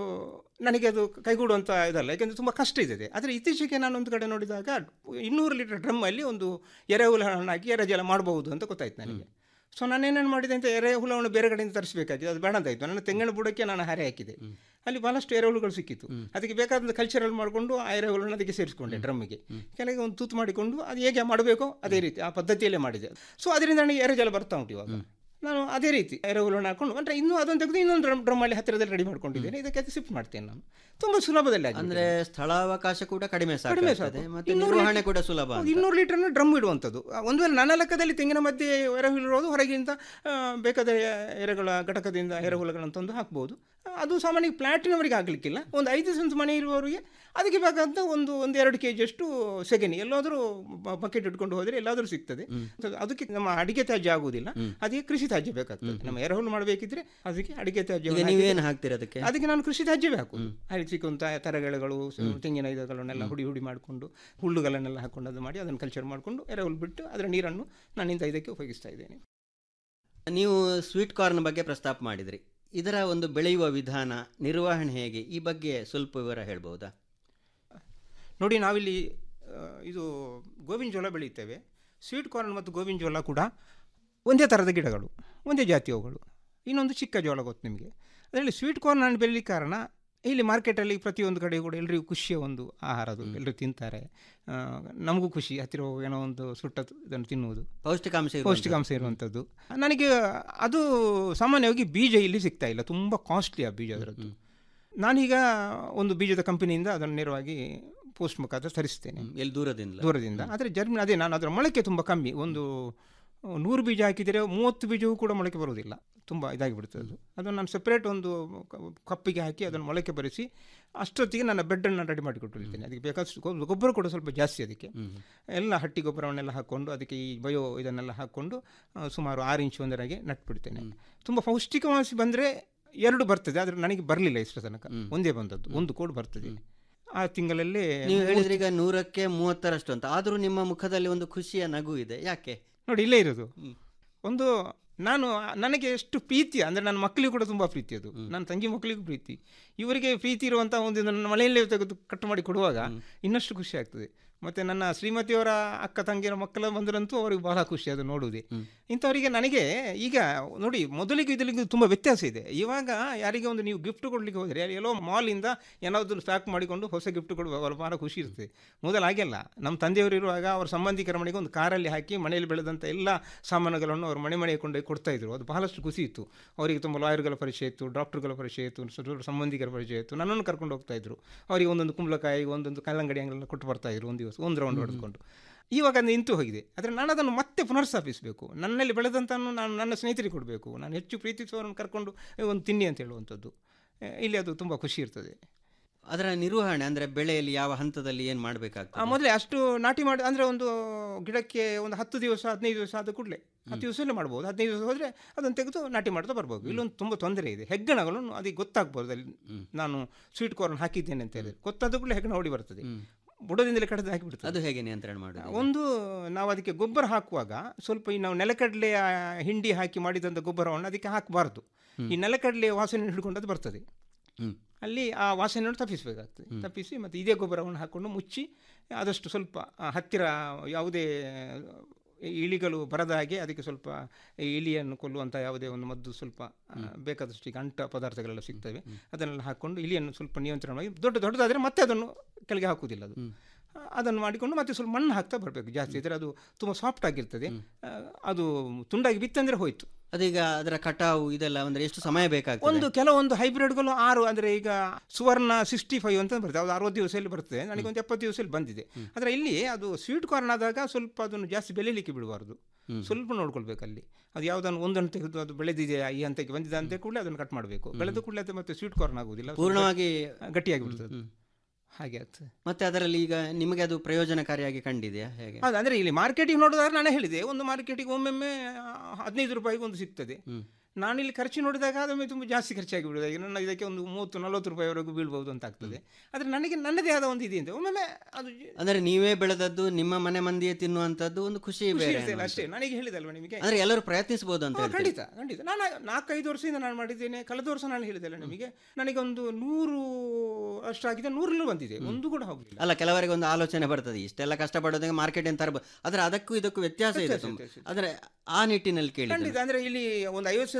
ನನಗೆ ಅದು ಕೈಗೂಡುವಂಥ ಇದಲ್ಲ ಯಾಕೆಂದರೆ ತುಂಬ ಕಷ್ಟ ಇದೆ ಆದರೆ ಇತ್ತೀಚೆಗೆ ನಾನು ಒಂದು ಕಡೆ ನೋಡಿದಾಗ ಇನ್ನೂರು ಲೀಟರ್ ಡ್ರಮ್ಮಲ್ಲಿ ಒಂದು ಎರೆಹುಲವನ್ನು ಹಾಕಿ ಎರೆ ಜಲ ಮಾಡಬಹುದು ಅಂತ ಗೊತ್ತಾಯ್ತು ನನಗೆ ಸೊ ನಾನೇನೇನು ಮಾಡಿದೆ ಅಂತ ಎರೆಹುಳವನ್ನು ಬೇರೆ ಕಡೆಯಿಂದ ತರಿಸಬೇಕಾಗಿದೆ ಅದು ಬೇಡ ಅಂತಾಯಿತು ನನ್ನ ತೆಂಗಿನ ಬುಡಕ್ಕೆ ನಾನು ಹಾರೆ ಹಾಕಿದೆ ಅಲ್ಲಿ ಭಾಳಷ್ಟು ಎರೆಹುಳುಗಳು ಸಿಕ್ಕಿತ್ತು ಅದಕ್ಕೆ ಬೇಕಾದಂಥ ಕಲ್ಚರಲ್ ಮಾಡಿಕೊಂಡು ಆ ಎರೆಹುಳನ್ನು ಅದಕ್ಕೆ ಸೇರಿಸ್ಕೊಂಡೆ ಡ್ರಮ್ಮಿಗೆ ಕೆಳಗೆ ಒಂದು ತೂತು ಮಾಡಿಕೊಂಡು ಅದು ಹೇಗೆ ಮಾಡಬೇಕೋ ಅದೇ ರೀತಿ ಆ ಪದ್ಧತಿಯಲ್ಲೇ ಮಾಡಿದೆ ಸೊ ಅದರಿಂದ ನನಗೆ ಎರೆ ಜಲ ಬರ್ತಾ ಉಂಟು ಇವಾಗ ನಾನು ಅದೇ ರೀತಿ ಎರೆಹುಳನ್ನು ಹಾಕೊಂಡು ಅಂದರೆ ಇನ್ನೂ ಅದನ್ನು ತೆಗೆದು ಇನ್ನೊಂದು ಡ್ರಮ್ ಡ್ರಮ್ಮಲ್ಲಿ ಹತ್ತಿರದಲ್ಲಿ ರೆಡಿ ಮಾಡ್ಕೊಂಡಿದ್ದೇನೆ ಇದಕ್ಕೆ ಅದು ಶಿಫ್ಟ್ ಮಾಡ್ತೇನೆ ನಾನು ತುಂಬ ಸುಲಭದಲ್ಲಿ ಆಗಿದೆ ಅಂದ್ರೆ ಸ್ಥಳಾವಕಾಶ ಕೂಡ ಕಡಿಮೆ ಕಡಿಮೆ ಸಾಕಾಗ್ತದೆ ಸಾಕು. ಮತ್ತೆ ಇನ್ನೂರು ನಿರ್ವಹಣೆ ಲೀಟರ್- ಕೂಡ ಸುಲಭ ಅಂತ. ಇನ್ನೂರು ಲೀಟರ್ನ ಡ್ರಮ್ ಇಡುವಂಥದ್ದು ಆ, ಒಂದು ವೇಳೆ ನನ್ನ ಲೆಕ್ಕದಲ್ಲಿ ತೆಂಗಿನ ಮಧ್ಯೆ ಎರೆಹುಳಿರೋದು ಹೊರಗಿಂದ ಆ, ಬೇಕಾದ ಎರೆಗಳ ಘಟಕದಿಂದ ಎರೆಹುಳುಗಳನ್ನು ತಂದು ಹಾಕ್ಬೋದು ಆ, ಅದು ಸಾಮಾನ್ಯ ಫ್ಲ್ಯಾಟಿನವರಿಗೆ ಆಗಲಿಕ್ಕಿಲ್ಲ ಒಂದು ಐದು ಸೆನ್ಸ್ ಮನೆ ಇರುವವರಿಗೆ ಅದಕ್ಕೆ ಬೇಕಾದಂಥ ಒಂದು ಒಂದು ಎರಡು ಕೆ ಜಿಯಷ್ಟು ಸೆಗಣಿ ಎಲ್ಲಾದರೂ ಬಕೆಟ್ ಇಟ್ಕೊಂಡು ಹೋದರೆ ಎಲ್ಲಾದರೂ ಸಿಗ್ತದೆ ಅದು- ಅದಕ್ಕೆ ನಮ್ಮ ಅಡಿಗೆ ತ್ಯಾಜ್ಯ ಆಗುವುದಿಲ್ಲ ಅದಕ್ಕೆ ಕೃಷಿ ತ್ಯಾಜ್ಯ ಬೇಕಾಗ್ತದೆ ನಮ್ಮ ಎರೆಹುಳು ಮಾಡಬೇಕಿದ್ರೆ ಅದಕ್ಕೆ ಅಡಿಗೆ ತ್ಯಾಜ್ಯ ಈಗ ನೀವೇನು ಹಾಕ್ತೀರಾ ಅದಕ್ಕೆ ಅದಕ್ಕೆ ನಾನು ಕೃಷಿ ತ್ಯಾಜ್ಯವೇ ಹಾಕುದು ಅಲ್ಲಿ ಸಿಕ್ಕುವಂಥ ತರಗೆಳೆಗಳು ತೆಂಗಿನ ಇದಗಳನ್ನೆಲ್ಲ ಹುಡಿ ಹುಡಿ ಮಾಡಿಕೊಂಡು ಹುಲ್ಲುಗಳನ್ನೆಲ್ಲ ಹಾಕೊಂಡು ಅದು ಮಾಡಿ ಅದನ್ನು ಕಲ್ಚರ್ ಮಾಡಿಕೊಂಡು ಎರೆಹುಳು ಬಿಟ್ಟು ಅದರ ನೀರನ್ನು ನಾನಿಂದ ಇದಕ್ಕೆ ಉಪಯೋಗಿಸ್ತಾ ಇದ್ದೇನೆ ನೀವು ಸ್ವೀಟ್ ಕಾರ್ನ್ ಬಗ್ಗೆ ಪ್ರಸ್ತಾಪ ಮಾಡಿದ್ರಿ ಇದರ ಒಂದು ಬೆಳೆಯುವ ವಿಧಾನ ನಿರ್ವಹಣೆ ಹೇಗೆ ಈ ಬಗ್ಗೆ ಸ್ವಲ್ಪ ವಿವರ ಹೇಳ್ಬೋದಾ ನೋಡಿ ನಾವಿಲ್ಲಿ ಆ, ಇದು ಗೋವಿನ ಜೋಳ ಬೆಳೆಯುತ್ತೇವೆ ಸ್ವೀಟ್ ಕಾರ್ನ್ ಮತ್ತು ಗೋವಿನ ಜೋಳ ಕೂಡ ಒಂದೇ ಥರದ ಗಿಡಗಳು ಒಂದೇ ಜಾತಿಯವುಗಳು ಇನ್ನೊಂದು ಚಿಕ್ಕ ಜೋಳ ಗೊತ್ತು ನಿಮಗೆ ಅದರಲ್ಲಿ ಸ್ವೀಟ್ ಕಾರ್ನ್ ನಾನು ಬೆಳೀಲಿಕ್ಕೆ ಕಾರಣ ಇಲ್ಲಿ ಮಾರ್ಕೆಟಲ್ಲಿ ಪ್ರತಿಯೊಂದು ಕಡೆ ಕೂಡ ಎಲ್ಲರಿಗೂ ಖುಷಿಯ ಒಂದು ಆಹಾರ ಅದು ಎಲ್ಲರೂ ತಿಂತಾರೆ ಆ, ನಮಗೂ ಖುಷಿ ಹತ್ತಿರ ಹೋಗಿ ಏನೋ ಒಂದು ಸುಟ್ಟ ಇದನ್ನು ತಿನ್ನುವುದು ಪೌಷ್ಟಿಕಾಂಶ ಇರುವಂಥದ್ದು. ಪೌಷ್ಟಿಕಾಂಶ ಇರುವಂಥದ್ದು ನನಗೆ ಅದು ಸಾಮಾನ್ಯವಾಗಿ ಬೀಜ ಇಲ್ಲಿ ಸಿಗ್ತಾ ಇಲ್ಲ ತುಂಬ ಕಾಸ್ಟ್ಲಿ ಆ ಬೀಜ ಅದರದ್ದು ನಾನೀಗ ಒಂದು ಬೀಜದ ಕಂಪನಿಯಿಂದ ಅದನ್ನು ನೇರವಾಗಿ ಪೋಸ್ಟ್ ಮುಖಾಂತರ ತರಿಸ್ತೇನೆ ಎಲ್ಲಿ ದೂರದಿಂದ ದೂರದಿಂದ ಆದರೆ ಜರ್ಮನಿ ಅದೇ ನಾನು ಅದರ ಮೊಳಕೆ ತುಂಬ ಕಮ್ಮಿ ಒಂದು ನೂರು ಬೀಜ ಹಾಕಿದರೆ ಮೂವತ್ತು ಬೀಜವೂ ಕೂಡ ಮೊಳಕೆ ಬರುವುದಿಲ್ಲ ತುಂಬ ಇದಾಗಿ ಬಿಡ್ತದೆ ಅದು ಅದನ್ನು ನಾನು ಸೆಪ್ರೇಟ್ ಒಂದು ಕ- ಕಪ್ಪಿಗೆ ಹಾಕಿ ಅದನ್ನು ಮೊಳಕೆ ಬರೆಸಿ ಅಷ್ಟೊತ್ತಿಗೆ ನನ್ನ ಬೆಡ್ಡನ್ನು ರೆಡಿ ಮಾಡಿಕೊಟ್ಟಿರ್ತೇನೆ ಅದಕ್ಕೆ ಬೇಕಾದಷ್ಟು ಗೊ- ಗೊಬ್ಬರ ಕೂಡ ಸ್ವಲ್ಪ ಜಾಸ್ತಿ ಅದಕ್ಕೆ ಎಲ್ಲ ಹಟ್ಟಿ ಗೊಬ್ಬರವನ್ನೆಲ್ಲ ಹಾಕ್ಕೊಂಡು ಅದಕ್ಕೆ ಈ ಬಯೋ ಇದನ್ನೆಲ್ಲ ಹಾಕ್ಕೊಂಡು ಆ, ಸುಮಾರು ಆರು ಇಂಚು ಒಂದರಾಗೆ ನಟ್ಬಿಡ್ತೇನೆ ತುಂಬ ಪೌಷ್ಟಿಕಾಂಶ ಬಂದರೆ ಎರಡು ಬರ್ತದೆ ಆದರೆ ನನಗೆ ಬರಲಿಲ್ಲ ಇಷ್ಟು ತನಕ ಒಂದೇ ಬಂದದ್ದು ಒಂದು ಕೋಡ್ ಬರ್ತದೆ ಆ ತಿಂಗಳಲ್ಲೇ ನೀವು ಹೇಳಿದ್ರೆ ಈಗ ನೂರಕ್ಕೆ ಮೂವತ್ತರಷ್ಟು ಅಂತ ಆದರೂ ನಿಮ್ಮ ಮುಖದಲ್ಲಿ ಒಂದು ಖುಷಿಯ ನಗು ಇದೆ ಯಾಕೆ ನೋಡಿ ಇಲ್ಲೇ ಇರೋದು ಒಂದು ನಾನು ನನಗೆ ಎಷ್ಟು ಪ್ರೀತಿ ಅಂದರೆ ನನ್ನ ಮಕ್ಕಳಿಗೂ ಕೂಡ ತುಂಬ ಪ್ರೀತಿ ಅದು ನನ್ನ ತಂಗಿ ಮಕ್ಕಳಿಗೂ ಪ್ರೀತಿ ಇವರಿಗೆ ಪ್ರೀತಿ ಇರುವಂಥ ಒಂದು ನನ್ನ ಮಳೆಯಲ್ಲೇ ತೆಗೆದು ಕಟ್ ಮಾಡಿ ಕೊಡುವಾಗ ಇನ್ನಷ್ಟು ಖುಷಿ ಆಗ್ತದೆ ಮತ್ತು ನನ್ನ ಶ್ರೀಮತಿಯವರ ಅಕ್ಕ ತಂಗಿಯರ ಮಕ್ಕಳ ಬಂದರಂತೂ ಅವರಿಗೆ ಬಹಳ ಖುಷಿ ಅದು ನೋಡುವುದೇ ಇಂಥವರಿಗೆ ನನಗೆ ಈಗ ನೋಡಿ ಮೊದಲಿಗೆ ಇದಲಿಗೆ ತುಂಬ ವ್ಯತ್ಯಾಸ ಇದೆ ಇವಾಗ ಯಾರಿಗೆ ಒಂದು ನೀವು ಗಿಫ್ಟ್ ಕೊಡಲಿಕ್ಕೆ ಹೋದರೆ ಎಲ್ಲೋ ಮಾಲಿಂದ ಏನಾದರೂ ಪ್ಯಾಕ್ ಮಾಡಿಕೊಂಡು ಹೊಸ ಗಿಫ್ಟ್ ಕೊಡುವ ಅವರ ಭಾಳ ಖುಷಿ ಇರ್ತದೆ ಮೊದಲು ಹಾಗೆಲ್ಲ ನಮ್ಮ ತಂದೆಯವರು ಇರುವಾಗ ಅವರ ಸಂಬಂಧಿಕರ ಮನೆಗೆ ಒಂದು ಕಾರಲ್ಲಿ ಹಾಕಿ ಮನೆಯಲ್ಲಿ ಬೆಳೆದಂಥ ಎಲ್ಲ ಸಾಮಾನುಗಳನ್ನು ಅವರು ಮನೆ ಮನೆಗೆ ಕೊಂಡೋಗಿ ಕೊಡ್ತಾ ಇದ್ರು ಅದು ಬಹಳಷ್ಟು ಖುಷಿ ಇತ್ತು ಅವರಿಗೆ ತುಂಬ ಲಾಯರ್ಗಳ ಪರಿಚಯ ಇತ್ತು ಡಾಕ್ಟರ್ಗಳ ಪರಿಚಯ ಇತ್ತು ಸ್ವಲ್ಪ ಸಂಬಂಧಿಕರ ಪರಿಚಯ ಇತ್ತು ನನ್ನನ್ನು ಕರ್ಕೊಂಡು ಹೋಗ್ತಾ ಇದ್ರು ಅವರಿಗೆ ಒಂದೊಂದು ಕುಂಬಳಕಾಯಿ ಒಂದೊಂದು ಕಲ್ಲಂಗಡಿ ಅಂಗಳೆಲ್ಲ ಕೊಟ್ಟು ಬರ್ತಾ ಇದ್ರು ಒಂದು ದಿವಸ ಒಂದು ರೌಂಡ್ ಹೊಡೆದುಕೊಂಡು ಇವಾಗ ಅದು ನಿಂತು ಹೋಗಿದೆ ಆದರೆ ನಾನು ಅದನ್ನು ಮತ್ತೆ ಪುನರ್ಸ್ಥಾಪಿಸಬೇಕು ನನ್ನಲ್ಲಿ ಬೆಳೆದಂತನ್ನು ನಾನು ನನ್ನ ಸ್ನೇಹಿತರಿಗೆ ಕೊಡಬೇಕು ನಾನು ಹೆಚ್ಚು ಪ್ರೀತಿಸುವವರನ್ನು ಕರ್ಕೊಂಡು "ಏ, ಒಂದು ತಿನ್ನಿ ಅಂತ ಹೇಳುವಂಥದ್ದು ಏ, ಇಲ್ಲಿ ಅದು ತುಂಬ ಖುಷಿ ಇರ್ತದೆ ಅದರ ನಿರ್ವಹಣೆ ಅಂದ್ರೆ ಬೆಳೆಯಲ್ಲಿ ಯಾವ ಹಂತದಲ್ಲಿ ಏನು ಮಾಡಬೇಕಾಗ್ತದೆ ಆ ಮೊದಲೇ ಅಷ್ಟು ನಾಟಿ ಮಾಡಿ ಅಂದರೆ ಒಂದು ಗಿಡಕ್ಕೆ ಒಂದು ಹತ್ತು ದಿವಸ ಹದಿನೈದು ದಿವಸ ಆದ ಕೂಡಲೇ ಹತ್ತು ದಿವಸದಲ್ಲೇ ಮಾಡ್ಬೋದು ಹದಿನೈದು ದಿವಸ ಹೋದರೆ ಅದನ್ನು ತೆಗೆದು ನಾಟಿ ಮಾಡ್ತಾ ಬರ್ಬೋದು ಇಲ್ಲೊಂದು ತುಂಬ ತೊಂದರೆ ಇದೆ ಹೆಗ್ಗಣಗಳು ಅದಕ್ಕೆ ಗೊತ್ತಾಗ್ಬೋದು ಅಲ್ಲಿ ನಾನು ಸ್ವೀಟ್ ಕಾರ್ನ್ ಹಾಕಿದ್ದೇನೆ ಅಂತ ಹೇಳಿದ್ರೆ ಗೊತ್ತಾದ ಕೂಡಲೇ ಹೆಗ್ಗಣ ಓಡಿ ಬರ್ತದೆ ಬುಡದಿಂದಲೇ ಕಡಿದು ಹಾಕಿಬಿಡ್ತದೆ ಅದು ಹೇಗೆ ನಿಯಂತ್ರಣ ಮಾಡೋದು ಒಂದು ನಾವು ಅದಕ್ಕೆ ಗೊಬ್ಬರ ಹಾಕುವಾಗ ಸ್ವಲ್ಪ ಈ ನಾವು ನೆಲಕಡಲೆಯ ಹಿಂಡಿ ಹಾಕಿ ಮಾಡಿದಂಥ ಗೊಬ್ಬರವನ್ನು ಅದಕ್ಕೆ ಹಾಕಬಾರ್ದು ಈ ನೆಲಕಡಲೆ ವಾಸನೆ ಹಿಡ್ಕೊಂಡು ಅದು ಬರ್ತದೆ ಅಲ್ಲಿ ಆ ವಾಸನೆಯನ್ನು ತಪ್ಪಿಸಬೇಕಾಗ್ತದೆ ತಪ್ಪಿಸಿ ಮತ್ತು ಇದೇ ಗೊಬ್ಬರವನ್ನು ಹಾಕ್ಕೊಂಡು ಮುಚ್ಚಿ ಆದಷ್ಟು ಸ್ವಲ್ಪ ಆ, ಹತ್ತಿರ ಯಾವುದೇ ಇಲಿಗಳು ಬರದ ಹಾಗೆ ಅದಕ್ಕೆ ಸ್ವಲ್ಪ ಈ ಇಲಿಯನ್ನು ಕೊಲ್ಲುವಂಥ ಯಾವುದೇ ಒಂದು ಮದ್ದು ಸ್ವಲ್ಪ ಆ, ಬೇಕಾದಷ್ಟು ಈಗ ಅಂಟ ಪದಾರ್ಥಗಳೆಲ್ಲ ಸಿಗ್ತವೆ ಅದನ್ನೆಲ್ಲ ಹಾಕ್ಕೊಂಡು ಇಲಿಯನ್ನು ಸ್ವಲ್ಪ ನಿಯಂತ್ರಣ ಮಾಡಿ ದೊಡ್ಡ ದೊಡ್ಡದಾದರೆ ಮತ್ತೆ ಅದನ್ನು ಕೆಳಗೆ ಹಾಕುವುದಿಲ್ಲ ಅದು ಆ, ಅದನ್ನು ಮಾಡಿಕೊಂಡು ಮತ್ತೆ ಸ್ವಲ್ಪ ಮಣ್ಣು ಹಾಕ್ತಾ ಬರಬೇಕು ಜಾಸ್ತಿ ಇದ್ದರೆ ಅದು ತುಂಬ ಸಾಫ್ಟ್ ಆಗಿರ್ತದೆ ಆ, ಅದು ತುಂಡಾಗಿ ಬಿತ್ತಂದರೆ ಹೋಯ್ತು ಅದೀಗ ಅದರ ಕಟಾವು ಇದೆಲ್ಲ ಅಂದ್ರೆ ಎಷ್ಟು ಸಮಯ ಬೇಕಾಗ್ತದೆ ಒಂದು ಕೆಲವೊಂದು ಹೈಬ್ರಿಡ್ಗಳು ಆರು ಅಂದರೆ ಈಗ ಸುವರ್ಣ ಸಿಕ್ಸ್ಟಿ ಫೈವ್ ಅಂತ ಬರ್ತದೆ ಅದು ಅರವತ್ತು ದಿವಸದಲ್ಲಿ ಬರ್ತದೆ ನನಗೆ ಒಂದು ಎಪ್ಪತ್ತು ದಿವಸದಲ್ಲಿ ಬಂದಿದೆ ಆದರೆ ಇಲ್ಲಿ ಅದು ಸ್ವೀಟ್ ಕಾರ್ನ್ ಆದಾಗ ಸ್ವಲ್ಪ ಅದನ್ನು ಜಾಸ್ತಿ ಬೆಳೀಲಿಕ್ಕೆ ಬಿಡಬಾರ್ದು ಸ್ವಲ್ಪ ನೋಡ್ಕೊಳ್ಬೇಕು ಅಲ್ಲಿ ಅದು ಯಾವುದನ್ನು ಒಂದನ್ನು ತೆಗೆದು ಅದು ಬೆಳೆದಿದೆಯಾ ಈ ಹಂತಕ್ಕೆ ಬಂದಿದೆ ಅಂತ ಕೂಡಲೇ ಅದನ್ನು ಕಟ್ ಮಾಡಬೇಕು ಬೆಳೆದ ಕೂಡಲೇ ಅದು ಮತ್ತೆ ಸ್ವೀಟ್ ಕಾರ್ನ್ ಆಗುವುದಿಲ್ಲ ಸ್ವಲ್ಪ ಪೂರ್ಣವಾಗಿ ಗಟ್ಟಿಯಾಗಿ ಬಿಡ್ತದೆ ಹಾಗೆ ಆಗ್ತದೆ ಮತ್ತೆ ಅದರಲ್ಲಿ ಈಗ ನಿಮಗೆ ಅದು ಪ್ರಯೋಜನಕಾರಿಯಾಗಿ ಕಂಡಿದೆಯಾ ಹೇಗೆ ಹೌದು ಅಂದರೆ ಇಲ್ಲಿ ಮಾರ್ಕೆಟಿಗೆ ನೋಡಿದಾಗ ನಾನು ಹೇಳಿದೆ ಒಂದು ಮಾರ್ಕೆಟಿಗೆ ಒಮ್ಮೊಮ್ಮೆ ಆ, ಹದಿನೈದು ರೂಪಾಯಿಗೆ ಒಂದು ಸಿಗ್ತದೆ ನಾನಿಲ್ಲಿ ಖರ್ಚು ನೋಡಿದಾಗ ಅದೊಮ್ಮೆ ತುಂಬ ಜಾಸ್ತಿ ಖರ್ಚಾಗಿ ಬಿಡೋದು ಈಗ ನನ್ನ ಇದಕ್ಕೆ ಒಂದು ಮೂವತ್ತು ನಲವತ್ತು ರೂಪಾಯಿವರೆಗೂ ಬೀಳ್ಬೋದು ಅಂತ ಆಗ್ತದೆ ಆದರೆ ನನಗೆ ನನ್ನದೇ ಆದ ಒಂದು ಇದೆ ಅಂತ ಒಮ್ಮೊಮ್ಮೆ ಅದು ಅಂದ್ರೆ ನೀವೇ ಬೆಳೆದದ್ದು ನಿಮ್ಮ ಮನೆ ಮಂದಿಯೇ ತಿನ್ನುವಂತದ್ದು ಒಂದು ಖುಷಿ ಖುಷಿ ಬೇರೆ ಇರ್ತದೆ ಅನ್ನುವಂಥದ್ದು. ಅಷ್ಟೇ ನನಗೆ ಹೇಳಿದಲ್ವ ನಿಮಗೆ ಅಂದ್ರೆ ಎಲ್ಲರೂ ಪ್ರಯತ್ನಿಸಬಹುದು ಅಂತ ಹಾ, ಹೇಳ್ತೀರಿ. ಖಂಡಿತ ಖಂಡಿತ ನಾನು ನಾಲ್ಕೈದು ವರ್ಷದಿಂದ ನಾನು ಮಾಡಿದ್ದೇನೆ ಕಳೆದ ವರ್ಷ ನಾನು ಹೇಳಿದೆಲ್ಲ ನಿಮಗೆ ನನಗೆ ಒಂದು ನೂರು ಅಷ್ಟಾಗಿದೆ ನೂರಲ್ಲೂ ಬಂದಿದೆ ಒಂದು ಕೂಡ ಹೋಗಿಲ್ಲ ಅಲ್ಲ ಕೆಲವರಿಗೆ ಒಂದು ಆಲೋಚನೆ ಬರ್ತದೆ ಇಷ್ಟೆಲ್ಲ ಕಷ್ಟಪಡೋದಕ್ಕೆ ಮಾರ್ಕೆಟ್ ಅಂತ ತರಬಹುದು ಆದ್ರೆ ಅದಕ್ಕೂ ಇದಕ್ಕೂ ವ್ಯತ್ಯಾಸ ಇದೆ ವ್ಯತ್ಯಾಸ ತುಂಬ ವ್ಯತ್ಯಾಸ ಇದೆ. ಆದ್ರೆ ಆ ನಿಟ್ಟಿನಲ್ಲಿ ಕೇಳಿ ಖಂಡಿತ ಅಂದ್ರೆ ಇಲ್ಲಿ ಒಂದು ಐವತ್ತು ಸೆನ್ಸ್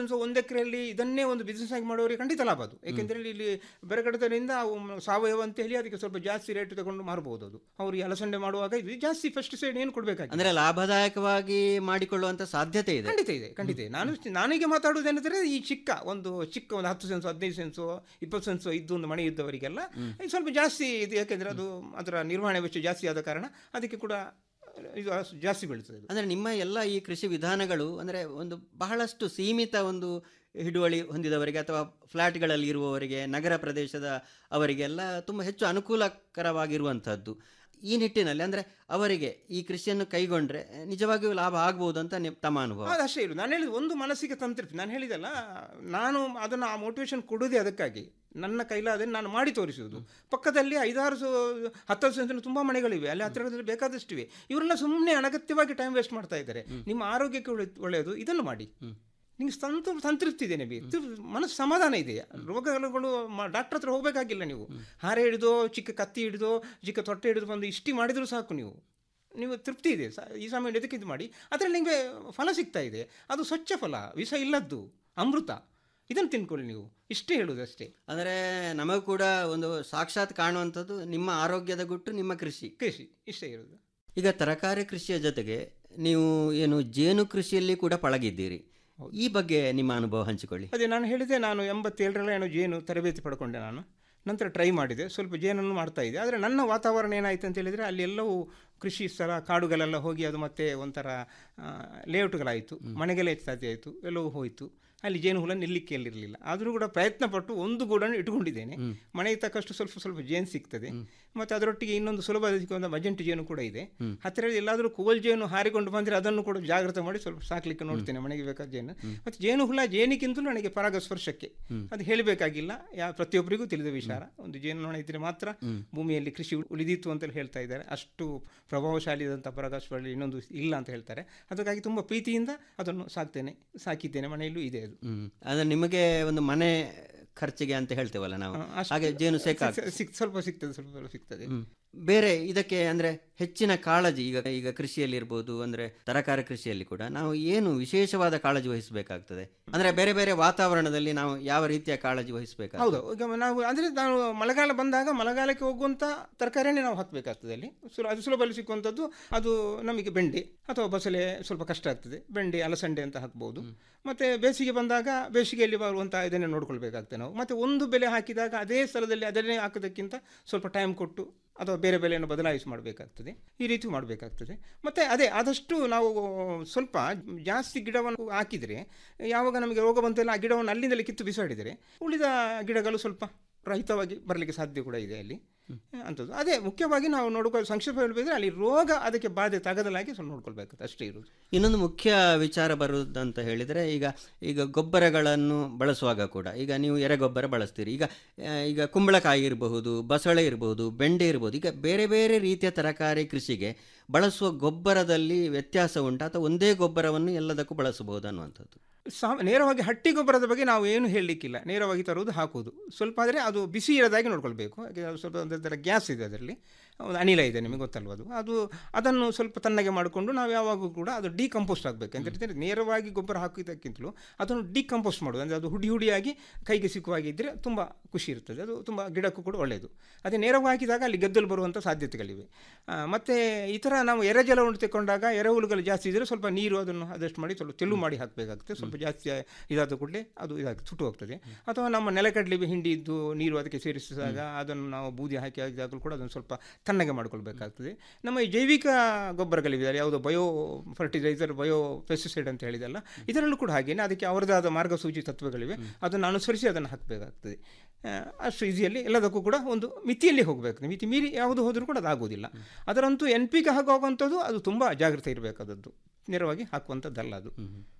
ಸೆನ್ಸ್ ಒಂದು ಎಕರೆಯಲ್ಲಿ ಇದನ್ನೇ ಒಂದು ಬಿಸ್ನೆಸ್ ಆಗಿ ಮಾಡುವವರಿಗೆ ಖಂಡಿತ ಲಾಭ ಅದು ಯಾಕೆಂದ್ರೆ ಇಲ್ಲಿ ಬೇರೆ ಕಡೆದಿಂದ ಅವು ಸಾವಯವ ಅಂತ ಹೇಳಿ ಅದಕ್ಕೆ ಸ್ವಲ್ಪ ಜಾಸ್ತಿ ರೇಟ್ ತಗೊಂಡು ಮಾರಬಹುದು ಅದು ಅವ್ರಿಗೆ ಅಲಸಂಡೆ ಮಾಡುವಾಗ ಇದು ಜಾಸ್ತಿ ಪೆಸ್ಟಿಸೈಡ್ ಏನು ಕೊಡಬೇಕಾಗಿ ಅಂದ್ರೆ ಲಾಭದಾಯಕವಾಗಿ ಮಾಡಿಕೊಳ್ಳುವಂತ ಸಾಧ್ಯತೆ ಇದೆ ಖಂಡಿತ ಇದೆ ಖಂಡಿತ ಇದೆ ನಾನು ನಾನೀಗ ಮಾತಾಡುವುದೇನೆಂದರೆ ಈ ಚಿಕ್ಕ ಒಂದು ಚಿಕ್ಕ ಒಂದು ಹತ್ತು ಸೆನ್ಸು ಹದಿನೈದು ಸೆನ್ಸು ಇಪ್ಪತ್ತು ಸೆನ್ಸು ಇದ್ದು ಒಂದು ಮನೆ ಇದ್ದವರಿಗೆಲ್ಲ ಇದು ಸ್ವಲ್ಪ ಜಾಸ್ತಿ ಇದು ಯಾಕೆಂದರೆ ಅದು ಅದರ ನಿರ್ವಹಣೆ ವೆಚ್ಚ ಜಾಸ್ತಿ ಆದ ಕಾರಣ ಅದಕ್ಕೆ ಕೂಡ ಇದು ಜಾಸ್ತಿ ಬೀಳ್ತದೆ ಇದು. ಅಂದ್ರೆ ನಿಮ್ಮ ಎಲ್ಲ ಈ ಕೃಷಿ ವಿಧಾನಗಳು ಅಂದ್ರೆ ಒಂದು ಬಹಳಷ್ಟು ಸೀಮಿತ ಒಂದು ಹಿಡುವಳಿ ಹೊಂದಿದವರಿಗೆ ಅಥವಾ ಫ್ಲಾಟ್ಗಳಲ್ಲಿ ಇರುವವರಿಗೆ ನಗರ ಪ್ರದೇಶದ ಅವರಿಗೆಲ್ಲ ತುಂಬ ಹೆಚ್ಚು ಅನುಕೂಲಕರವಾಗಿರುವಂಥದ್ದು ಈ ನಿಟ್ಟಿನಲ್ಲಿ ಅಂದ್ರೆ ಅವರಿಗೆ ಈ ಕೃಷಿಯನ್ನು ಕೈಗೊಂಡ್ರೆ ನಿಜವಾಗಿಯೂ ಲಾಭ ಆಗ್ಬೋದು ಅಂತ ನಿಮ್- ತಮ್ಮ ಅನುಭವ ಅದು ಅಷ್ಟೇ ಇರು ನಾನು ಹೇಳಿದ ಒಂದು ಮನಸ್ಸಿಗೆ ತಂತೃಪ್ತಿ ನಾನು ಹೇಳಿದಲ್ಲ ನಾನು ಅದನ್ನು ಆ ಮೋಟಿವೇಶನ್ ಕೊಡೋದೇ ಅದಕ್ಕಾಗಿ ನನ್ನ ಕೈಲಾದರೆ ನಾನು ಮಾಡಿ ತೋರಿಸುವುದು ಪಕ್ಕದಲ್ಲಿ ಐದಾರು ಸು ಹತ್ತು ಸೆಂಟಿನ ತುಂಬ ಮನೆಗಳಿವೆ ಅಲ್ಲಿ ಹತ್ತಿರದಲ್ಲಿ ಬೇಕಾದಷ್ಟಿವೆ ಇವರೆಲ್ಲ ಸುಮ್ಮನೆ ಅನಗತ್ಯವಾಗಿ ಟೈಮ್ ವೇಸ್ಟ್ ಮಾಡ್ತಾ ಇದ್ದಾರೆ ನಿಮ್ಮ ಆರೋಗ್ಯಕ್ಕೆ ಒಳ್ಳೆ ಒಳ್ಳೆಯದು ಇದನ್ನು ಮಾಡಿ ನಿಮ್ಗೆ ಸಂತ ಸಂತೃಪ್ತಿ ಇದೆ ನಿಮಗೆ ಮನಸ್ಸು ಸಮಾಧಾನ ಇದೆಯಾ ರೋಗಗಳು ಡಾಕ್ಟರ್ ಹತ್ರ ಹೋಗಬೇಕಾಗಿಲ್ಲ ನೀವು ಹಾರೆ ಹಿಡಿದೋ ಚಿಕ್ಕ ಕತ್ತಿ ಹಿಡಿದೋ ಚಿಕ್ಕ ತೊಟ್ಟೆ ಹಿಡಿದು ಬಂದು ಇಷ್ಟಿ ಮಾಡಿದರೂ ಸಾಕು ನೀವು ನೀವು ತೃಪ್ತಿ ಇದೆ ಸ- ಈ ಸಮಯ ಇದಕ್ಕೆ ಇದು ಮಾಡಿ ಅದರಲ್ಲಿ ನಿಮಗೆ ಫಲ ಸಿಗ್ತಾ ಇದೆ ಅದು ಸ್ವಚ್ಛ ಫಲ ವಿಷ ಇಲ್ಲದ್ದು ಅಮೃತ ಇದನ್ನು ತಿನ್ಕೊಳ್ಳಿ ನೀವು ಇಷ್ಟೇ ಹೇಳುವುದಷ್ಟೇ ಅಂದರೆ ನಮಗೂ ಕೂಡ ಒಂದು ಸಾಕ್ಷಾತ್ ಕಾಣುವಂಥದ್ದು ನಿಮ್ಮ ಆರೋಗ್ಯದ ಗುಟ್ಟು ನಿಮ್ಮ ಕೃಷಿ ಕೃಷಿ ಇಷ್ಟೇ ಇರೋದು ಈಗ ತರಕಾರಿ ಕೃಷಿಯ ಜೊತೆಗೆ ನೀವು ಏನು ಜೇನು ಕೃಷಿಯಲ್ಲಿ ಕೂಡ ಪಳಗಿದ್ದೀರಿ ಈ ಬಗ್ಗೆ ನಿಮ್ಮ ಅನುಭವ ಹಂಚಿಕೊಳ್ಳಿ ಅದೇ ನಾನು ಹೇಳಿದೆ ನಾನು ಎಂಬತ್ತೇಳರಲ್ಲಿ ಏನೋ ಜೇನು ತರಬೇತಿ ಪಡ್ಕೊಂಡೆ ನಾನು ನಂತರ ಟ್ರೈ ಮಾಡಿದೆ ಸ್ವಲ್ಪ ಜೇನನ್ನು ಮಾಡ್ತಾ ಇದ್ದೆ ಆದರೆ ನನ್ನ ವಾತಾವರಣ ಏನಾಯಿತು ಅಂತ ಹೇಳಿದರೆ ಅಲ್ಲಿ ಎಲ್ಲವೂ ಕೃಷಿ ಸ್ಥಳ ಕಾಡುಗಳೆಲ್ಲ ಹೋಗಿ ಅದು ಮತ್ತೆ ಒಂಥರ ಲೇಔಟ್ಗಳಾಯಿತು ಮನೆಗೆಲ್ಲ ಸಾಧ್ಯ ಆಯಿತು ಎಲ್ಲವೂ ಹೋಯಿತು ಅಲ್ಲಿ ಜೇನು ಹುಳ ನಿಲ್ಲಿಕ್ಕೆ ಇರಲಿಲ್ಲ ಆದರೂ ಕೂಡ ಪ್ರಯತ್ನ ಪಟ್ಟು ಒಂದು ಗೂಡನ್ನು ಇಟ್ಕೊಂಡಿದ್ದೇನೆ ಮನೆಗೆ ತಕ್ಕಷ್ಟು ಸ್ವಲ್ಪ ಸ್ವಲ್ಪ ಜೇನು ಸಿಗ್ತದೆ ಮತ್ತು ಅದರೊಟ್ಟಿಗೆ ಇನ್ನೊಂದು ಸುಲಭ ಸಿಕ್ಕುವಂಥ ಮಜೆಂಟ್ ಜೇನು ಕೂಡ ಇದೆ ಹತ್ತಿರ ಎಲ್ಲಾದರೂ ಕೋಲ್ ಜೇನು ಹಾರಿಕೊಂಡು ಬಂದರೆ ಅದನ್ನು ಕೂಡ ಜಾಗ್ರತೆ ಮಾಡಿ ಸ್ವಲ್ಪ ಸಾಕ್ಲಿಕ್ಕೆ ನೋಡ್ತೇನೆ ಮನೆಗೆ ಬೇಕಾದ ಜೇನು ಮತ್ತು ಜೇನು ಹುಳ ಜೇನಿಗಿಂತಲೂ ನನಗೆ ಪರಾಗಸ್ಪರ್ಶಕ್ಕೆ ಅದು ಹೇಳಬೇಕಾಗಿಲ್ಲ ಯಾ ಪ್ರತಿಯೊಬ್ಬರಿಗೂ ತಿಳಿದ ವಿಚಾರ ಒಂದು ಜೇನು ನೊಣ ಇದ್ದರೆ ಮಾತ್ರ ಭೂಮಿಯಲ್ಲಿ ಕೃಷಿ ಉಳಿದಿತ್ತು ಅಂತ ಹೇಳ್ತಾ ಇದ್ದಾರೆ ಅಷ್ಟು ಪ್ರಭಾವಶಾಲಿಯಾದಂಥ ಪರಾಗಸ್ಪರ್ಶ ಇನ್ನೊಂದು ಇಲ್ಲ ಅಂತ ಹೇಳ್ತಾರೆ ಅದಕ್ಕಾಗಿ ತುಂಬ ಪ್ರೀತಿಯಿಂದ ಅದನ್ನು ಸಾಕ್ತೇನೆ ಸಾಕಿದ್ದೇನೆ ಮನೆಯಲ್ಲೂ ಇದೆ ಅದು ಹ್ಮ್. ಅಂದ್ರೆ ನಿಮಗೆ ಒಂದು ಮನೆ ಖರ್ಚಿಗೆ ಅಂತ ಹೇಳ್ತೇವಲ್ಲ ನಾವು ಅಷ್ಟು ಹಾಗೆ ಜೇನು ಸೇಕ ಸಿಕ್- ಸಿಕ್- ಸ್ವಲ್ಪ ಸಿಗ್ತದೆ ಸ್ವಲ್ಪ ಸ್ವಲ್ಪ ಸಿಗ್ತದೆ ಹ್ಮ್. ಬೇರೆ ಇದಕ್ಕೆ ಅಂದ್ರೆ ಹೆಚ್ಚಿನ ಕಾಳಜಿ ಈಗ ಈಗ ಕೃಷಿಯಲ್ಲಿ ಇರ್ಬೋದು ಅಂದ್ರೆ ತರಕಾರಿ ಕೃಷಿಯಲ್ಲಿ ಕೂಡ ನಾವು ಏನು ವಿಶೇಷವಾದ ಕಾಳಜಿ ವಹಿಸಬೇಕಾಗ್ತದೆ ಅಂದ್ರೆ ಬೇರೆ ಬೇರೆ ವಾತಾವರಣದಲ್ಲಿ ನಾವು ಯಾವ ರೀತಿಯ ಕಾಳಜಿ ವಹಿಸಬೇಕಾಗ್ತದೆ ಹೌದು ಈಗ ನಾವು ಅಂದರೆ ನಾವು ಮಳೆಗಾಲ ಬಂದಾಗ ಮಳೆಗಾಲಕ್ಕೆ ಹೋಗುವಂಥ ತರಕಾರಿಯನ್ನೇ ನಾವು ಹಾಕಬೇಕಾಗ್ತದೆ ಅಲ್ಲಿ ಸುಲ ಅದು ಸುಲಭದಲ್ಲಿ ಸಿಕ್ಕುವಂಥದ್ದು ಅದು ನಮಗೆ ಬೆಂಡೆ ಅಥವಾ ಬಸಳೆ ಸ್ವಲ್ಪ ಕಷ್ಟ ಆಗ್ತದೆ ಬೆಂಡೆ ಅಲಸಂಡೆ ಅಂತ ಹಾಕ್ಬೋದು ಮತ್ತು ಬೇಸಿಗೆ ಬಂದಾಗ ಬೇಸಿಗೆಯಲ್ಲಿ ಬರುವಂಥ ಇದನ್ನೇ ನೋಡ್ಕೊಳ್ಬೇಕಾಗ್ತದೆ ನಾವು ಮತ್ತು ಒಂದು ಬೆಲೆ ಹಾಕಿದಾಗ ಅದೇ ಸ್ಥಳದಲ್ಲಿ ಅದನ್ನೇ ಹಾಕೋದಕ್ಕಿಂತ ಸ್ವಲ್ಪ ಟೈಮ್ ಕೊಟ್ಟು ಅಥವಾ ಬೇರೆ ಬೆಲೆಯನ್ನು ಬದಲಾಯಿಸಿ ಮಾಡಬೇಕಾಗ್ತದೆ ಈ ರೀತಿ ಮಾಡಬೇಕಾಗ್ತದೆ ಮತ್ತು ಅದೇ ಆದಷ್ಟು ನಾವು ಸ್ವಲ್ಪ ಜಾಸ್ತಿ ಗಿಡವನ್ನು ಹಾಕಿದರೆ ಯಾವಾಗ ನಮಗೆ ರೋಗ ಬಂತೆಲ್ಲ ಆ ಗಿಡವನ್ನು ಅಲ್ಲಿಂದಲೇ ಕಿತ್ತು ಬಿಸಾಡಿದರೆ ಉಳಿದ ಗಿಡಗಳು ಸ್ವಲ್ಪ ರಹಿತವಾಗಿ ಬರಲಿಕ್ಕೆ ಸಾಧ್ಯ ಕೂಡ ಇದೆ ಅಲ್ಲಿ ಅಂಥದ್ದು ಅದೇ ಮುಖ್ಯವಾಗಿ ನಾವು ನೋಡ್ಕೊ ಸಂಕ್ಷೇಪ ಹೇಳಬೇಕಿದ್ರೆ ಅಲ್ಲಿ ರೋಗ ಅದಕ್ಕೆ ಬಾಧೆ ತಗದಲಾಗಿ ಸ್ವಲ್ಪ ನೋಡ್ಕೊಳ್ಬೇಕಾಗ್ತದೆ ಅಷ್ಟೇ ಇರೋದು ಇನ್ನೊಂದು ಮುಖ್ಯ ವಿಚಾರ ಬರುವುದಂತ ಹೇಳಿದರೆ ಈಗ ಈಗ ಗೊಬ್ಬರಗಳನ್ನು ಬಳಸುವಾಗ ಕೂಡ ಈಗ ನೀವು ಎರೆಗೊಬ್ಬರ ಬಳಸ್ತೀರಿ ಈಗ ಆ, ಈಗ ಕುಂಬಳಕಾಯಿ ಇರಬಹುದು ಬಸಳೆ ಇರಬಹುದು ಬೆಂಡೆ ಇರಬಹುದು ಈಗ ಬೇರೆ ಬೇರೆ ರೀತಿಯ ತರಕಾರಿ ಕೃಷಿಗೆ ಬಳಸುವ ಗೊಬ್ಬರದಲ್ಲಿ ವ್ಯತ್ಯಾಸ ಉಂಟಾ ಅಥವಾ ಒಂದೇ ಗೊಬ್ಬರವನ್ನು ಎಲ್ಲದಕ್ಕೂ ಬಳಸಬಹುದು ಅನ್ನುವಂಥದ್ದು ಸಾ ನೇರವಾಗಿ ಹಟ್ಟಿ ಗೊಬ್ಬರದ ಬಗ್ಗೆ ನಾವು ಏನು ಹೇಳಲಿಕ್ಕಿಲ್ಲ ನೇರವಾಗಿ ತರುವುದು ಹಾಕುವುದು ಸ್ವಲ್ಪ ಆದರೆ ಅದು ಬಿಸಿ ಇರೋದಾಗಿ ನೋಡ್ಕೊಳ್ಬೇಕು ಯಾಕೆ ಅದು ಸ್ವಲ್ಪ ಒಂದು ಥರ ಗ್ಯಾಸ್ ಇದೆ ಅದರಲ್ಲಿ ಒಂದು ಅನಿಲ ಇದೆ ನಿಮಗೆ ಗೊತ್ತಲ್ವ ಅದು ಅದು ಅದನ್ನು ಸ್ವಲ್ಪ ತಣ್ಣಗೆ ಮಾಡಿಕೊಂಡು ನಾವು ಯಾವಾಗೂ ಕೂಡ ಅದು ಡಿಕಂಪೋಸ್ಟ್ ಆಗಬೇಕು ಅಂತ ಹೇಳಿದ್ರೆ ನೇರವಾಗಿ ಗೊಬ್ಬರ ಹಾಕಿದ್ದಕ್ಕಿಂತಲೂ ಅದನ್ನು ಡಿಕಂಪೋಸ್ಟ್ ಮಾಡೋದು ಅಂದರೆ ಅದು ಹುಡಿ ಹುಡಿಯಾಗಿ ಕೈಗೆ ಸಿಕ್ಕುವಾಗಿದ್ದರೆ ತುಂಬ ಖುಷಿ ಇರ್ತದೆ ಅದು ತುಂಬ ಗಿಡಕ್ಕೂ ಕೂಡ ಒಳ್ಳೆಯದು ಅದೇ ನೇರವಾಗಿ ಹಾಕಿದಾಗ ಅಲ್ಲಿ ಗೆದ್ದಲು ಬರುವಂಥ ಸಾಧ್ಯತೆಗಳಿವೆ ಆ, ಮತ್ತು ಈ ಥರ ನಾವು ಎರೆಜಲವನ್ನು ತೆಕ್ಕೊಂಡಾಗ ಎರೆಹುಳುಗಳು ಜಾಸ್ತಿ ಇದ್ದರೆ ಸ್ವಲ್ಪ ನೀರು ಅದನ್ನು ಅದಷ್ಟು ಮಾಡಿ ಸ್ವಲ್ಪ ತೆಳು ಮಾಡಿ ಹಾಕಬೇಕಾಗ್ತದೆ ಸ್ವಲ್ಪ ಜಾಸ್ತಿ ಇದಾದ ಕೂಡಲೇ ಅದು ಇದಾಗಿ ಸುಟ್ಟು ಹೋಗ್ತದೆ ಅಥವಾ ನಮ್ಮ ನೆಲಕಡಲೆ ಹಿಂಡಿ ಇದ್ದು ನೀರು ಅದಕ್ಕೆ ಸೇರಿಸಿದಾಗ ಅದನ್ನು ನಾವು ಬೂದಿ ಹಾಕಿ ಹಾಕಿದಾಗಲೂ ಕೂಡ ಅದನ್ನು ಸ್ವಲ್ಪ ತಣ್ಣಗೆ ಮಾಡ್ಕೊಳ್ಬೇಕಾಗ್ತದೆ ನಮ್ಮ ಈ ಜೈವಿಕ ಗೊಬ್ಬರಗಳಿವೆ ಯಾವುದೋ ಬಯೋ ಫರ್ಟಿಲೈಸರ್ ಬಯೋ ಪೆಸ್ಟಿಸೈಡ್ ಅಂತ ಹೇಳಿದಲ್ಲ ಇದರಲ್ಲೂ ಕೂಡ ಹಾಗೇನೆ ಅದಕ್ಕೆ ಅವರದೇ ಆದ ಮಾರ್ಗಸೂಚಿ ತತ್ವಗಳಿವೆ ಅದನ್ನು ಅನುಸರಿಸಿ ಅದನ್ನು ಹಾಕಬೇಕಾಗ್ತದೆ ಆ, ಅಷ್ಟು ಈಸಿಯಲ್ಲಿ ಎಲ್ಲದಕ್ಕೂ ಕೂಡ ಒಂದು ಮಿತಿಯಲ್ಲಿ ಹೋಗಬೇಕು ಮಿತಿ ಮೀರಿ ಯಾವುದು ಹೋದರೂ ಕೂಡ ಅದಾಗೋದಿಲ್ಲ ಅದರಂತೂ ಎನ್ ಪಿಗೆ ಹಾಕುವಂಥದ್ದು ಅದು ತುಂಬ ಜಾಗ್ರತೆ ಇರಬೇಕಾದದ್ದು ನೇರವಾಗಿ ಹಾಕುವಂಥದ್ದಲ್ಲ ಅದು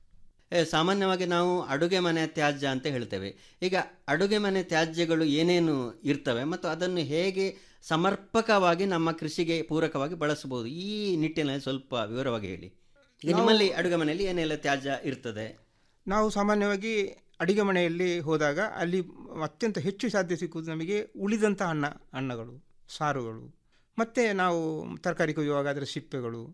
ಏ, ಸಾಮಾನ್ಯವಾಗಿ ನಾವು ಅಡುಗೆ ಮನೆ ತ್ಯಾಜ್ಯ ಅಂತ ಹೇಳ್ತೇವೆ ಈಗ ಅಡುಗೆ ಮನೆ ತ್ಯಾಜ್ಯಗಳು ಏನೇನು ಇರ್ತವೆ ಮತ್ತು ಅದನ್ನು ಹೇಗೆ ಸಮರ್ಪಕವಾಗಿ ನಮ್ಮ ಕೃಷಿಗೆ ಪೂರಕವಾಗಿ ಬಳಸಬಹುದು ಈ ನಿಟ್ಟಿನಲ್ಲಿ ಸ್ವಲ್ಪ ವಿವರವಾಗಿ ಹೇಳಿ ಈಗ ನಿಮ್ಮಲ್ಲಿ ಅಡುಗೆ ಮನೆಯಲ್ಲಿ ಏನೆಲ್ಲ ತ್ಯಾಜ್ಯ ಇರ್ತದೆ ನಾವು ಸಾಮಾನ್ಯವಾಗಿ ಅಡಿಗೆ ಮನೆಯಲ್ಲಿ ಹೋದಾಗ ಅಲ್ಲಿ ಅತ್ಯಂತ ಹೆಚ್ಚು ಸಾಧ್ಯ ಸಿಕ್ಕುವುದು ನಮಗೆ ಉಳಿದಂಥ ಅನ್ನ ಅನ್ನಗಳು ಸಾರುಗಳು ಮತ್ತು ನಾವು ತರಕಾರಿ ಕೊಯ್ಯುವಾಗ ಅದರ ಸಿಪ್ಪೆಗಳು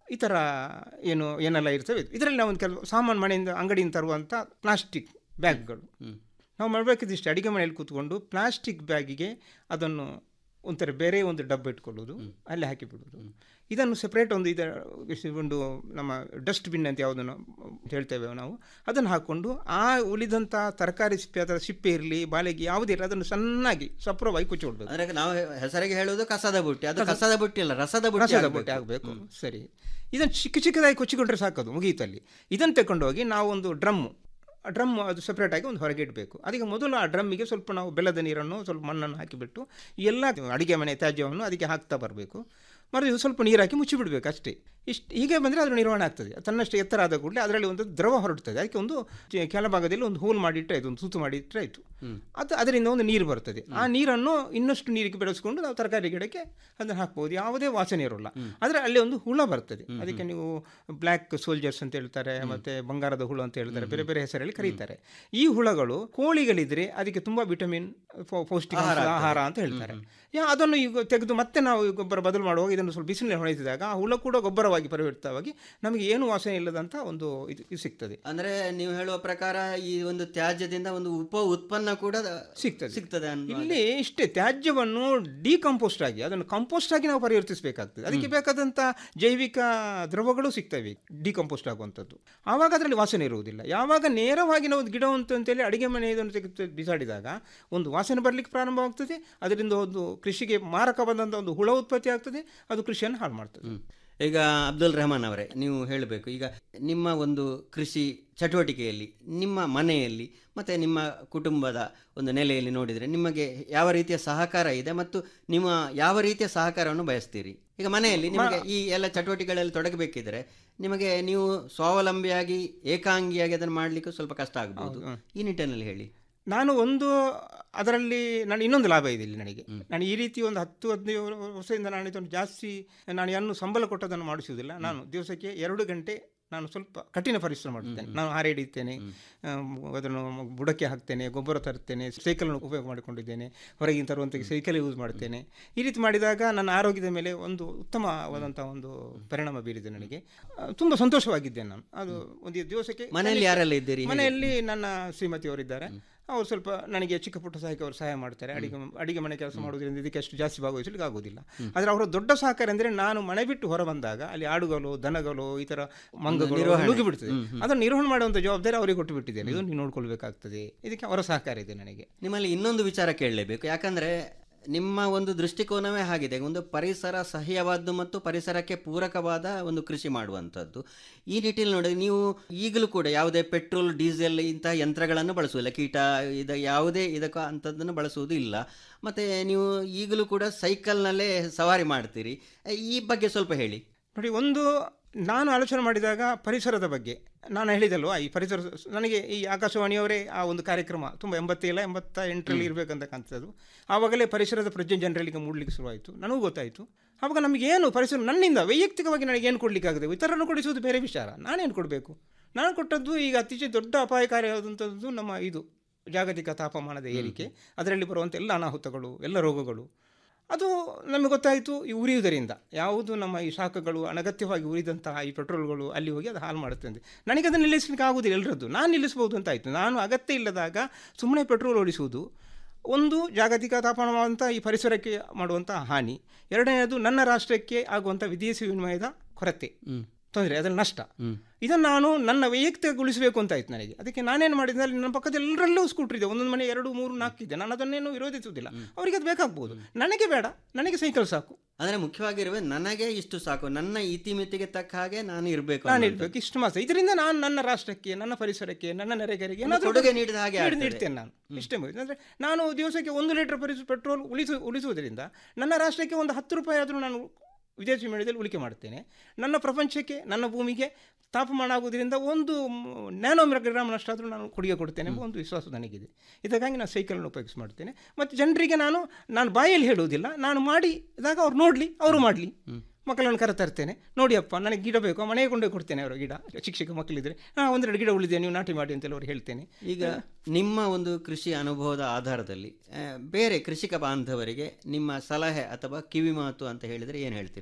ಈ ಥರ ಏನು ಏನೆಲ್ಲ ಇರ್ತವೆ ಇದರಲ್ಲಿ ನಾವು ಒಂದು ಕೆಲವು ಸಾಮಾನು ಮನೆಯಿಂದ ಅಂಗಡಿಯಿಂದ ತರುವಂಥ ಪ್ಲಾಸ್ಟಿಕ್ ಬ್ಯಾಗ್ಗಳು ನಾವು ಮಾಡಬೇಕಿದಿಷ್ಟು ಅಡಿಗೆ ಮನೆಯಲ್ಲಿ ಕೂತ್ಕೊಂಡು ಪ್ಲಾಸ್ಟಿಕ್ ಬ್ಯಾಗಿಗೆ ಅದನ್ನು ಒಂಥರ ಬೇರೆ ಒಂದು ಡಬ್ಬ ಇಟ್ಕೊಳ್ಳೋದು ಅಲ್ಲಿ ಹಾಕಿಬಿಡೋದು ಇದನ್ನು ಸೆಪ್ರೇಟ್ ಒಂದು ಇದರ ಒಂದು ನಮ್ಮ ಡಸ್ಟ್ಬಿನ್ ಅಂತ ಯಾವುದನ್ನು ಹೇಳ್ತೇವೆ ನಾವು ಅದನ್ನು ಹಾಕ್ಕೊಂಡು ಆ ಉಳಿದಂಥ ತರಕಾರಿ ಸಿಪ್ಪೆ ಅಥವಾ ಸಿಪ್ಪೆ ಇರಲಿ ಬಾಳೆಗೆ ಯಾವುದೇ ಇರಲಿ ಅದನ್ನು ಸಣ್ಣಾಗಿ ಸಪ್ರವಾಗಿ ಕೊಚ್ಚಿಬಿಡ್ಬೇಕು ಅಂದ್ರೆ ನಾವು ಹೆಸರಿಗೆ ಹೇಳುವುದು ಕಸದ ಬುಟ್ಟಿ ಅದು ಕಸದ ಬುಟ್ಟಿ ಅಲ್ಲ ರಸದ ಬುಟ್ಟಿ ರಸದ ಆಗ್ಬೇಕು. ಬುಟ್ಟಿ ಆಗಬೇಕು ಸರಿ ಇದನ್ನು ಚಿಕ್ಕ ಚಿಕ್ಕದಾಗಿ ಕೊಚ್ಚಿಕೊಂಡ್ರೆ ಸಾಕದು ಮುಗಿಯುತ್ತಲ್ಲಿ ಇದನ್ನು ತಗೊಂಡೋಗಿ ನಾವು ಒಂದು ಡ್ರಮ್ಮು ಆ ಡ್ರಮ್ ಅದು ಸಪ್ರೇಟಾಗಿ ಒಂದು ಹೊರಗೆ ಇಡಬೇಕು ಅದಕ್ಕೆ ಮೊದಲು ಆ ಡ್ರಮ್ಮಿಗೆ ಸ್ವಲ್ಪ ನಾವು ಬೆಲ್ಲದ ನೀರನ್ನು ಸ್ವಲ್ಪ ಮಣ್ಣನ್ನು ಹಾಕಿಬಿಟ್ಟು ಈ ಎಲ್ಲ ಅಡಿಗೆ ಮನೆ ತ್ಯಾಜ್ಯವನ್ನು ಅದಕ್ಕೆ ಹಾಕ್ತಾ ಬರಬೇಕು ಮರು ಸ್ವಲ್ಪ ನೀರು ಹಾಕಿ ಮುಚ್ಚಿಬಿಡಬೇಕು ಅಷ್ಟೇ ಇಷ್ಟು ಹೀಗೆ ಬಂದರೆ ಅದು ನಿರ್ವಹಣೆ ಆಗ್ತದೆ ತನ್ನಷ್ಟು ಎತ್ತರ ಆದ ಕೂಡಲೇ ಅದರಲ್ಲಿ ಒಂದು ದ್ರವ ಹೊರಡ್ತದೆ ಅದಕ್ಕೆ ಒಂದು ಚೆ- ಕೆಳಭಾಗದಲ್ಲಿ ಒಂದು ಹೋಲ್ ಮಾಡಿಟ್ಟರೆ ಆಯಿತು ಒಂದು ತೂತು ಮಾಡಿ ಇಟ್ಟರೆ ಆಯಿತು ಅದು ಅದರಿಂದ ಒಂದು ನೀರು ಬರ್ತದೆ ಆ ನೀರನ್ನು ಇನ್ನಷ್ಟು ನೀರಿಗೆ ಬೆಳೆಸ್ಕೊಂಡು ನಾವು ತರಕಾರಿ ಗಿಡಕ್ಕೆ ಅದನ್ನು ಹಾಕ್ಬೋದು ಯಾವುದೇ ವಾಸನೆ ಇರೋಲ್ಲ ಆದರೆ ಅಲ್ಲಿ ಒಂದು ಹುಳ ಬರ್ತದೆ ಅದಕ್ಕೆ ನೀವು ಬ್ಲ್ಯಾಕ್ ಸೋಲ್ಜರ್ಸ್ ಅಂತ ಹೇಳ್ತಾರೆ ಮತ್ತೆ ಬಂಗಾರದ ಹುಳು ಅಂತ ಹೇಳ್ತಾರೆ ಬೇರೆ ಬೇರೆ ಹೆಸರಲ್ಲಿ ಕರೀತಾರೆ ಈ ಹುಳಗಳು ಕೋಳಿಗಳಿದ್ರೆ ಅದಕ್ಕೆ ತುಂಬಾ ವಿಟಮಿನ್ ಪೌಷ್ಟಿಕ ಆಹಾರ ಆಗ್ತದೆ. ಆಹಾರ ಅಂತ ಹೇಳ್ತಾರೆ ಯಾ ಅದನ್ನು ಈಗ ತೆಗೆದು ಮತ್ತೆ ನಾವು ಈ ಗೊಬ್ಬರ ಬದಲು ಮಾಡುವಾಗ ಇದನ್ನು ಸ್ವಲ್ಪ ಬಿಸಿಲಿನಲ್ಲಿ ಹೊಳೆಸಿದಾಗ ಆ ಹುಳ ಕೂಡ ಗೊಬ್ಬರವಾಗಿ ಪರಿವರ್ತವಾಗಿ ನಮಗೆ ಏನು ವಾಸನೆ ಇಲ್ಲದಂತ ಒಂದು ಇದು ಇದು ಸಿಗ್ತದೆ ಅಂದ್ರೆ ನೀವು ಹೇಳುವ ಪ್ರಕಾರ ಈ ಒಂದು ತ್ಯಾಜ್ಯದಿಂದ ಒಂದು ಉಪ ಉತ್ಪನ್ನ ಕೂಡ ಸಿಗ್ತದೆ ಸಿಗ್ತದೆ ಅನ್ನುವ ಇಲ್ಲಿ ಇಷ್ಟೇ ತ್ಯಾಜ್ಯವನ್ನು ಡಿಕಂಪೋಸ್ಟ್ ಆಗಿ ಅದನ್ನು ಕಂಪೋಸ್ಟ್ ಆಗಿ ನಾವು ಪರಿವರ್ತಿಸಬೇಕಾಗ್ತದೆ ಅದಕ್ಕೆ ಬೇಕಾದಂಥ ಜೈವಿಕ ದ್ರವಗಳು ಸಿಗ್ತವೆ ಡಿಕಂಪೋಸ್ಟ್ ಆಗುವಂಥದ್ದು ಆವಾಗ ಅದರಲ್ಲಿ ವಾಸನೆ ಇರುವುದಿಲ್ಲ ಯಾವಾಗ ನೇರವಾಗಿ ನಾವು ಗಿಡ ಅಂತ ಅಂತೇಳಿ ಅಡಿಗೆ ಮನೆ ಇದನ್ನು ತೆಗೆದು ಬಿಸಾಡಿದಾಗ ಒಂದು ವಾಸನೆ ಬರಲಿಕ್ಕೆ ಪ್ರಾರಂಭವಾಗ್ತದೆ ಅದರಿಂದ ಒಂದು ಕೃಷಿಗೆ ಮಾರಕವಾದಂಥ ಒಂದು ಹುಳ ಉತ್ಪತ್ತಿ ಆಗ್ತದೆ ಅದು ಕೃಷಿಯನ್ನು ಹಾಳು ಮಾಡ್ತದೆ ಈಗ ಅಬ್ದುಲ್ ರೆಹಮಾನ್ ಅವರೇ ನೀವು ಹೇಳಬೇಕು ಈಗ ನಿಮ್ಮ ಒಂದು ಕೃಷಿ ಚಟುವಟಿಕೆಯಲ್ಲಿ ನಿಮ್ಮ ಮನೆಯಲ್ಲಿ ಮತ್ತು ನಿಮ್ಮ ಕುಟುಂಬದ ಒಂದು ನೆಲೆಯಲ್ಲಿ ನೋಡಿದರೆ ನಿಮಗೆ ಯಾವ ರೀತಿಯ ಸಹಕಾರ ಇದೆ ಮತ್ತು ನಿಮ್ಮ ಯಾವ ರೀತಿಯ ಸಹಕಾರವನ್ನು ಬಯಸ್ತೀರಿ ಈಗ ಮನೆಯಲ್ಲಿ ನಿಮಗೆ ಈ ಎಲ್ಲ ಚಟುವಟಿಕೆಗಳಲ್ಲಿ ತೊಡಗಬೇಕಿದ್ರೆ ನಿಮಗೆ ನೀವು ಸ್ವಾವಲಂಬಿಯಾಗಿ ಏಕಾಂಗಿಯಾಗಿ ಅದನ್ನು ಮಾಡಲಿಕ್ಕೆ ಸ್ವಲ್ಪ ಕಷ್ಟ ಆಗ್ಬೋದು ಈ ನಿಟ್ಟಿನಲ್ಲಿ ಹೇಳಿ ನಾನು ಒಂದು ಅದರಲ್ಲಿ ನಾನು ಇನ್ನೊಂದು ಲಾಭ ಇದೆ ಇಲ್ಲಿ ನನಗೆ ನಾನು ಈ ರೀತಿ ಒಂದು ಹತ್ತು ಹದಿನೈದು ವರ್ಷದಿಂದ ನಾನು ಇದನ್ನು ಜಾಸ್ತಿ ನಾನು ಯಾರನ್ನು ಸಂಬಳ ಕೊಟ್ಟದನ್ನು ಮಾಡಿಸುವುದಿಲ್ಲ ನಾನು ದಿವಸಕ್ಕೆ ಎರಡು ಗಂಟೆ ನಾನು ಸ್ವಲ್ಪ ಕಠಿಣ ಪರಿಶ್ರಮ ಮಾಡ್ತೇನೆ ನಾನು ಹಾರೆ ಹಿಡಿತೇನೆ ಆಮ್, ಅದನ್ನು ಬುಡಕ್ಕೆ ಹಾಕ್ತೇನೆ ಗೊಬ್ಬರ ತರ್ತೇನೆ ಸೈಕಲನ್ನು ಉಪಯೋಗ ಮಾಡಿಕೊಂಡಿದ್ದೇನೆ ಹೊರಗಿನ ತರುವಂಥ ಸೈಕಲ್ ಯೂಸ್ ಮಾಡ್ತೇನೆ ಈ ರೀತಿ ಮಾಡಿದಾಗ ನನ್ನ ಆರೋಗ್ಯದ ಮೇಲೆ ಒಂದು ಉತ್ತಮವಾದಂಥ ಒಂದು ಪರಿಣಾಮ ಬೀರಿದೆ ನನಗೆ ಆ, ತುಂಬ ಸಂತೋಷವಾಗಿದ್ದೇನೆ ನಾನು ಅದು ಒಂದು ದಿವಸಕ್ಕೆ ಮನೆಯಲ್ಲಿ ಯಾರೆಲ್ಲ ಇದ್ದೀರಿ? ಹೇಗೆ? ಮನೆಯಲ್ಲಿ ನನ್ನ ಶ್ರೀಮತಿಯವರಿದ್ದಾರೆ ಅವರು ಸ್ವಲ್ಪ ನನಗೆ ಚಿಕ್ಕ ಪುಟ್ಟ ಸಹಾಯಕ್ಕೆ ಅವರು ಸಹಾಯ ಮಾಡ್ತಾರೆ ಅಡಿಗೆ ಅಡಿಗೆ ಮನೆ ಕೆಲಸ ಮಾಡೋದ್ರಿಂದ ಇದಕ್ಕೆ ಅಷ್ಟು ಜಾಸ್ತಿ ಭಾಗವಹಿಸಲಿಕ್ಕೆ ಆಗೋದಿಲ್ಲ ಆದರೆ ಅವರ ದೊಡ್ಡ ಸಹಕಾರ ಅಂದರೆ ನಾನು ಮನೆ ಬಿಟ್ಟು ಹೊರ ಬಂದಾಗ ಅಲ್ಲಿ ಆಡುಗಳು ದನಗಳು ಈ ಥರ ಮಂಗಗಳು ನಿರ್ವಹಣೆ. ನುಗ್ಗಿ ಬಿಡ್ತದೆ ಹ್ಮ್, ಹ್ಮ್. ಅದನ್ನು ನಿರ್ವಹಣೆ ಮಾಡುವಂಥ ಜವಾಬ್ದಾರಿ ಅವರಿಗೆ ಕೊಟ್ಟು ಬಿಟ್ಟಿದ್ದೇನೆ ಇದನ್ನು ನೀವು ನೋಡ್ಕೊಳ್ಬೇಕಾಗ್ತದೆ ಇದಕ್ಕೆ ಅವರ ಸಹಕಾರ ಇದೆ ನನಗೆ ನಿಮ್ಮಲ್ಲಿ ಇನ್ನೊಂದು ವಿಚಾರ ಕೇಳಲೇಬೇಕು ಯಾಕಂದ್ರೆ ನಿಮ್ಮ ಒಂದು ದೃಷ್ಟಿಕೋನವೇ ಆಗಿದೆ ಒಂದು ಪರಿಸರ ಸಹ್ಯವಾದ್ದು ಮತ್ತು ಪರಿಸರಕ್ಕೆ ಪೂರಕವಾದ ಒಂದು ಕೃಷಿ ಮಾಡುವಂಥದ್ದು ಈ ನಿಟ್ಟಿನಲ್ಲಿ ನೋಡಿ ನೀವು ಈಗಲೂ ಕೂಡ ಯಾವುದೇ ಪೆಟ್ರೋಲ್ ಡೀಸೆಲ್ ಇಂತಹ ಯಂತ್ರಗಳನ್ನು ಬಳಸುವುದಿಲ್ಲ ಕೀಟ ಇದ ಯಾವುದೇ ಇದಕ್ಕೆ ಅಂಥದ್ದನ್ನು ಬಳಸುವುದು ಇಲ್ಲ ಮತ್ತು ನೀವು ಈಗಲೂ ಕೂಡ ಸೈಕಲ್ನಲ್ಲೇ ಸವಾರಿ ಮಾಡ್ತೀರಿ ಈ ಬಗ್ಗೆ ಸ್ವಲ್ಪ ಹೇಳಿ ನೋಡಿ ಒಂದು ನಾನು ಆಲೋಚನೆ ಮಾಡಿದಾಗ ಪರಿಸರದ ಬಗ್ಗೆ ನಾನು ಹೇಳಿದಲ್ವಾ ಈ ಪರಿಸರ ನನಗೆ ಈ ಆಕಾಶವಾಣಿಯವರೇ ಆ ಒಂದು ಕಾರ್ಯಕ್ರಮ ತುಂಬ ಎಂಬತ್ತೇಳ ಎಂಬತ್ತ ಎಂಟರಲ್ಲಿ ಇರಬೇಕಂತ ಕಾಣ್ತದ್ದು ಆವಾಗಲೇ ಪರಿಸರದ ಪ್ರಜ್ಞೆ ಜನರಲ್ಲಿಗೆ ಮೂಡಲಿಕ್ಕೆ ಶುರುವಾಯಿತು ನನಗೂ ಗೊತ್ತಾಯಿತು ಆವಾಗ ನಮಗೇನು ಪರಿಸರ ನನ್ನಿಂದ ವೈಯಕ್ತಿಕವಾಗಿ ನನಗೆ ಏನು ಕೊಡಲಿಕ್ಕಾಗದೆ ಇತರರನ್ನು ಕೊಡಿಸುವುದು ಬೇರೆ ವಿಚಾರ ನಾನೇನು ಕೊಡಬೇಕು ನಾನು ಕೊಟ್ಟದ್ದು ಈಗ ಅತಿಶಯ ದೊಡ್ಡ ಅಪಾಯಕಾರಿಯಾದಂಥದ್ದು ನಮ್ಮ ಇದು ಜಾಗತಿಕ ತಾಪಮಾನದ ಏರಿಕೆ ಅದರಲ್ಲಿ ಬರುವಂಥ ಎಲ್ಲ ಅನಾಹುತಗಳು ಎಲ್ಲ ರೋಗಗಳು ಅದು ನಮಗೆ ಗೊತ್ತಾಯಿತು ಈ ಉರಿಯುವುದರಿಂದ ಯಾವುದು ನಮ್ಮ ಈ ಶಾಖಗಳು ಅನಗತ್ಯವಾಗಿ ಉರಿದಂತಹ ಈ ಪೆಟ್ರೋಲ್ಗಳು ಅಲ್ಲಿ ಹೋಗಿ ಅದು ಹಾಳು ಮಾಡುತ್ತೆ ಅಂತ ನನಗೆ ಅದನ್ನು ನಿಲ್ಲಿಸಲಿಕ್ಕೆ ಆಗುವುದಿಲ್ಲ ಎಲ್ಲರದ್ದು ನಾನು ನಿಲ್ಲಿಸ್ಬೋದು ಅಂತ ಆಯಿತು ನಾನು ಅಗತ್ಯ ಇಲ್ಲದಾಗ ಸುಮ್ಮನೆ ಪೆಟ್ರೋಲ್ ಓಡಿಸುವುದು ಒಂದು ಜಾಗತಿಕ ತಾಪಮಾನ ಈ ಪರಿಸರಕ್ಕೆ ಮಾಡುವಂಥ ಹಾನಿ ಎರಡನೇದು ನನ್ನ ರಾಷ್ಟ್ರಕ್ಕೆ ಆಗುವಂಥ ವಿದೇಶಿ ವಿನಿಮಯದ ಕೊರತೆ ತೊಂದರೆ ಅದರಲ್ಲಿ ನಷ್ಟ ಇದನ್ನು ನಾನು ನನ್ನ ವೈಯಕ್ತಿಕಗೊಳಿಸಬೇಕು ಅಂತ ಆಯ್ತು ನನಗೆ ಅದಕ್ಕೆ ನಾನೇನು ಮಾಡಿದ್ರೆ ಅಲ್ಲಿ ನನ್ನ ಪಕ್ಕದ ಎಲ್ಲರಲ್ಲೂ ಸ್ಕೂಟರ್ ಇದೆ ಒಂದೊಂದು ಮನೆ ಎರಡು ಮೂರು ನಾಲ್ಕು ಇದೆ ನಾನು ಅದನ್ನೇನು ವಿರೋಧಿಸುವುದಿಲ್ಲ ಅವರಿಗೆ ಅದು ಬೇಕಾಗ್ಬೋದು ನನಗೆ ಬೇಡ ನನಗೆ ಸೈಕಲ್ ಸಾಕು ಅಂದರೆ ಮುಖ್ಯವಾಗಿರುವ ನನಗೆ ಇಷ್ಟು ಸಾಕು ನನ್ನ ಇತಿಮಿತಿಗೆ ತಕ್ಕ ಹಾಗೆ ನಾನು ಇರಬೇಕು ನಾನು ಇರ್ಬೇಕು ಇಷ್ಟು ಮಾಸ ಇದರಿಂದ ನಾನು ನನ್ನ ರಾಷ್ಟ್ರಕ್ಕೆ ನನ್ನ ಪರಿಸರಕ್ಕೆ ನನ್ನ ನೆರೆಗೆರೆಗೆ ಒಂದು ಕೊಡುಗೆ ನೀಡಿದ ಹಾಗೆ ನೀಡಿ- ಆಗ್ತದೆ. ನೀಡ್ತೇನೆ ನಾನು ಇಷ್ಟೇ ಮುಗಿದು ಅಂದರೆ ನಾನು ದಿವಸಕ್ಕೆ ಒಂದು ಲೀಟರ್ ಪರಿಸು ಪೆಟ್ರೋಲ್ ಉಳಿಸು ಉಳಿಸುವುದರಿಂದ ನನ್ನ ರಾಷ್ಟ್ರಕ್ಕೆ ಒಂದು ಹತ್ತು ರೂಪಾಯಿ ಆದರೂ ನಾನು ವಿದೇಶಿ ಮೇಳದಲ್ಲಿ ಉಳಿಕೆ ಮಾಡ್ತೇನೆ ನನ್ನ ಪ್ರಪಂಚಕ್ಕೆ ನನ್ನ ಭೂಮಿಗೆ ತಾಪಮಾನ ಆಗುವುದರಿಂದ ಒಂದು ನ್ಯಾನೋ ಗ್ರಾಮ್ ಅಷ್ಟಾದರೂ ನಾನು ಕೊಡುಗೆ ಕೊಡ್ತೇನೆ ಎಂಬ ಒಂದು ವಿಶ್ವಾಸ ನನಗಿದೆ ಇದಕ್ಕಾಗಿ ನಾನು ಸೈಕಲನ್ನು ಉಪಯೋಗಿಸಿ ಮಾಡ್ತೇನೆ ಮತ್ತು ಜನರಿಗೆ ನಾನು ನಾನು ಬಾಯಲ್ಲಿ ಹೇಳುವುದಿಲ್ಲ ನಾನು ಮಾಡಿ ಇದಾಗ ಅವ್ರು ನೋಡಲಿ ಅವರು ಮಾಡಲಿ ಮಕ್ಕಳನ್ನು ಕರೆತರ್ತೇನೆ ನೋಡಿ ಅಪ್ಪ ನನಗೆ ಗಿಡ ಬೇಕು ಮನೆಗೆ ಕೊಂಡೋಗಿ ಕೊಡ್ತೇನೆ ಅವರ ಗಿಡ ಶಿಕ್ಷಕ ಮಕ್ಕಳಿದ್ರೆ ಹಾಂ ಒಂದೆರಡು ಗಿಡ ಉಳಿದೆ ನೀವು ನಾಟಿ ಮಾಡಿ ಅಂತೇಳಿ ಅವ್ರು ಹೇಳ್ತೇನೆ ಈಗ ನಿಮ್ಮ ಒಂದು ಕೃಷಿ ಅನುಭವದ ಆಧಾರದಲ್ಲಿ ಆ, ಬೇರೆ ಕೃಷಿಕ ಬಾಂಧವರಿಗೆ ನಿಮ್ಮ ಸಲಹೆ ಅಥವಾ ಕಿವಿ ಮಾತು ಅಂತ ಹೇಳಿದರೆ ಏನು ಹೇಳ್ತೀರಿ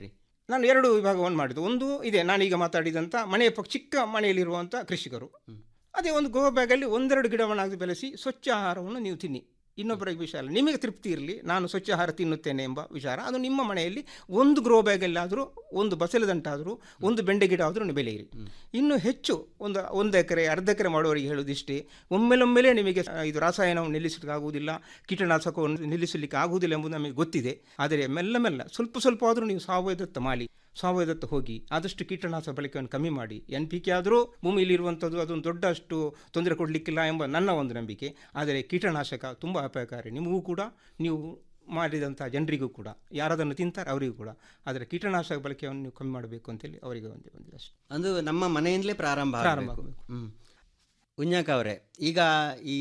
ನಾನು ಎರಡು ವಿಭಾಗವನ್ನು ಮಾಡಿದ್ದು ಒಂದು ಇದೆ ನಾನೀಗ ಮಾತಾಡಿದಂಥ ಮನೆಯ ಪಕ್ಕ ಚಿಕ್ಕ ಮನೆಯಲ್ಲಿರುವಂಥ ಕೃಷಿಕರು ಅದೇ ಒಂದು ಗೋ ಬ್ಯಾಗಲ್ಲಿ ಒಂದೆರಡು ಗಿಡವನ್ನಾಗಿ ಬೆಳೆಸಿ ಸ್ವಚ್ಛ ಆಹಾರವನ್ನು ನೀವು ತಿನ್ನಿ ಇನ್ನೊಬ್ಬರಿಗೆ ವಿಷಯ ಅಲ್ಲ ನಿಮಗೆ ತೃಪ್ತಿ ಇರಲಿ ನಾನು ಸ್ವಚ್ಛ ಆಹಾರ ತಿನ್ನುತ್ತೇನೆ ಎಂಬ ವಿಚಾರ ಅದು ನಿಮ್ಮ ಮನೆಯಲ್ಲಿ ಒಂದು ಗ್ರೋ ಬ್ಯಾಗಲ್ಲಾದರೂ ಒಂದು ಬಸಳೆದಂಟಾದರೂ ಒಂದು ಬೆಂಡೆ ಗಿಡ ಆದರೂ ನೀವು ಬೆಳೆಯಿರಿ ಇನ್ನು ಹೆಚ್ಚು ಒಂದು ಒಂದು ಎಕರೆ ಅರ್ಧ ಎಕರೆ ಮಾಡುವವರಿಗೆ ಹೇಳುವುದಿಷ್ಟೇ ಒಮ್ಮೆಲೊಮ್ಮೆಲೇ ನಿಮಗೆ ಆ, ಇದು ರಾಸಾಯನವನ್ನು ನಿಲ್ಲಿಸಲಿಕ್ಕೆ ಆಗುವುದಿಲ್ಲ ಕೀಟನಾಶಕವನ್ನು ನಿಲ್ಲಿಸಲಿಕ್ಕೆ ಆಗುವುದಿಲ್ಲ ಎಂಬುದು ನಮಗೆ ಗೊತ್ತಿದೆ ಆದರೆ ಮೆಲ್ಲ ಮೆಲ್ಲ ಸ್ವಲ್ಪ ಸ್ವಲ್ಪ ಆದರೂ ನೀವು ಸಾವಯವದತ್ತ ಮಾಡಿ ಸಾವಯವದತ್ತ ಹೋಗಿ ಆದಷ್ಟು ಕೀಟನಾಶಕ ಬಳಕೆಯನ್ನು ಕಮ್ಮಿ ಮಾಡಿ ಎನ್ ಪಿ ಕೆ ಆದರೂ ಭೂಮಿಯಲ್ಲಿರುವಂಥದ್ದು ಅದೊಂದು ದೊಡ್ಡ ಅಷ್ಟು ತೊಂದರೆ ಕೊಡಲಿಕ್ಕಿಲ್ಲ ಎಂಬ ನನ್ನ ಒಂದು ನಂಬಿಕೆ ಆದರೆ ಕೀಟನಾಶಕ ತುಂಬ ಅಪಾಯಕಾರಿ ನಿಮಗೂ ಕೂಡ ನೀವು ಮಾಡಿದಂಥ ಜನರಿಗೂ ಕೂಡ ಯಾರದನ್ನು ತಿಂತಾರೆ ಅವರಿಗೂ ಕೂಡ ಆದರೆ ಕೀಟನಾಶಕ ಬಳಕೆಯನ್ನು ನೀವು ಕಮ್ಮಿ ಮಾಡಬೇಕು ಅಂತೇಳಿ ಅವರಿಗೆ ಒಂದು ಒಂದು ಅಷ್ಟೇ ಅದು ನಮ್ಮ ಮನೆಯಿಂದಲೇ ಪ್ರಾರಂಭ ಪ್ರಾರಂಭ ಆಗಬೇಕು ಹ್ಮ್ ಉಜ್ಞಾಕ ಅವರೇ ಈಗ ಈ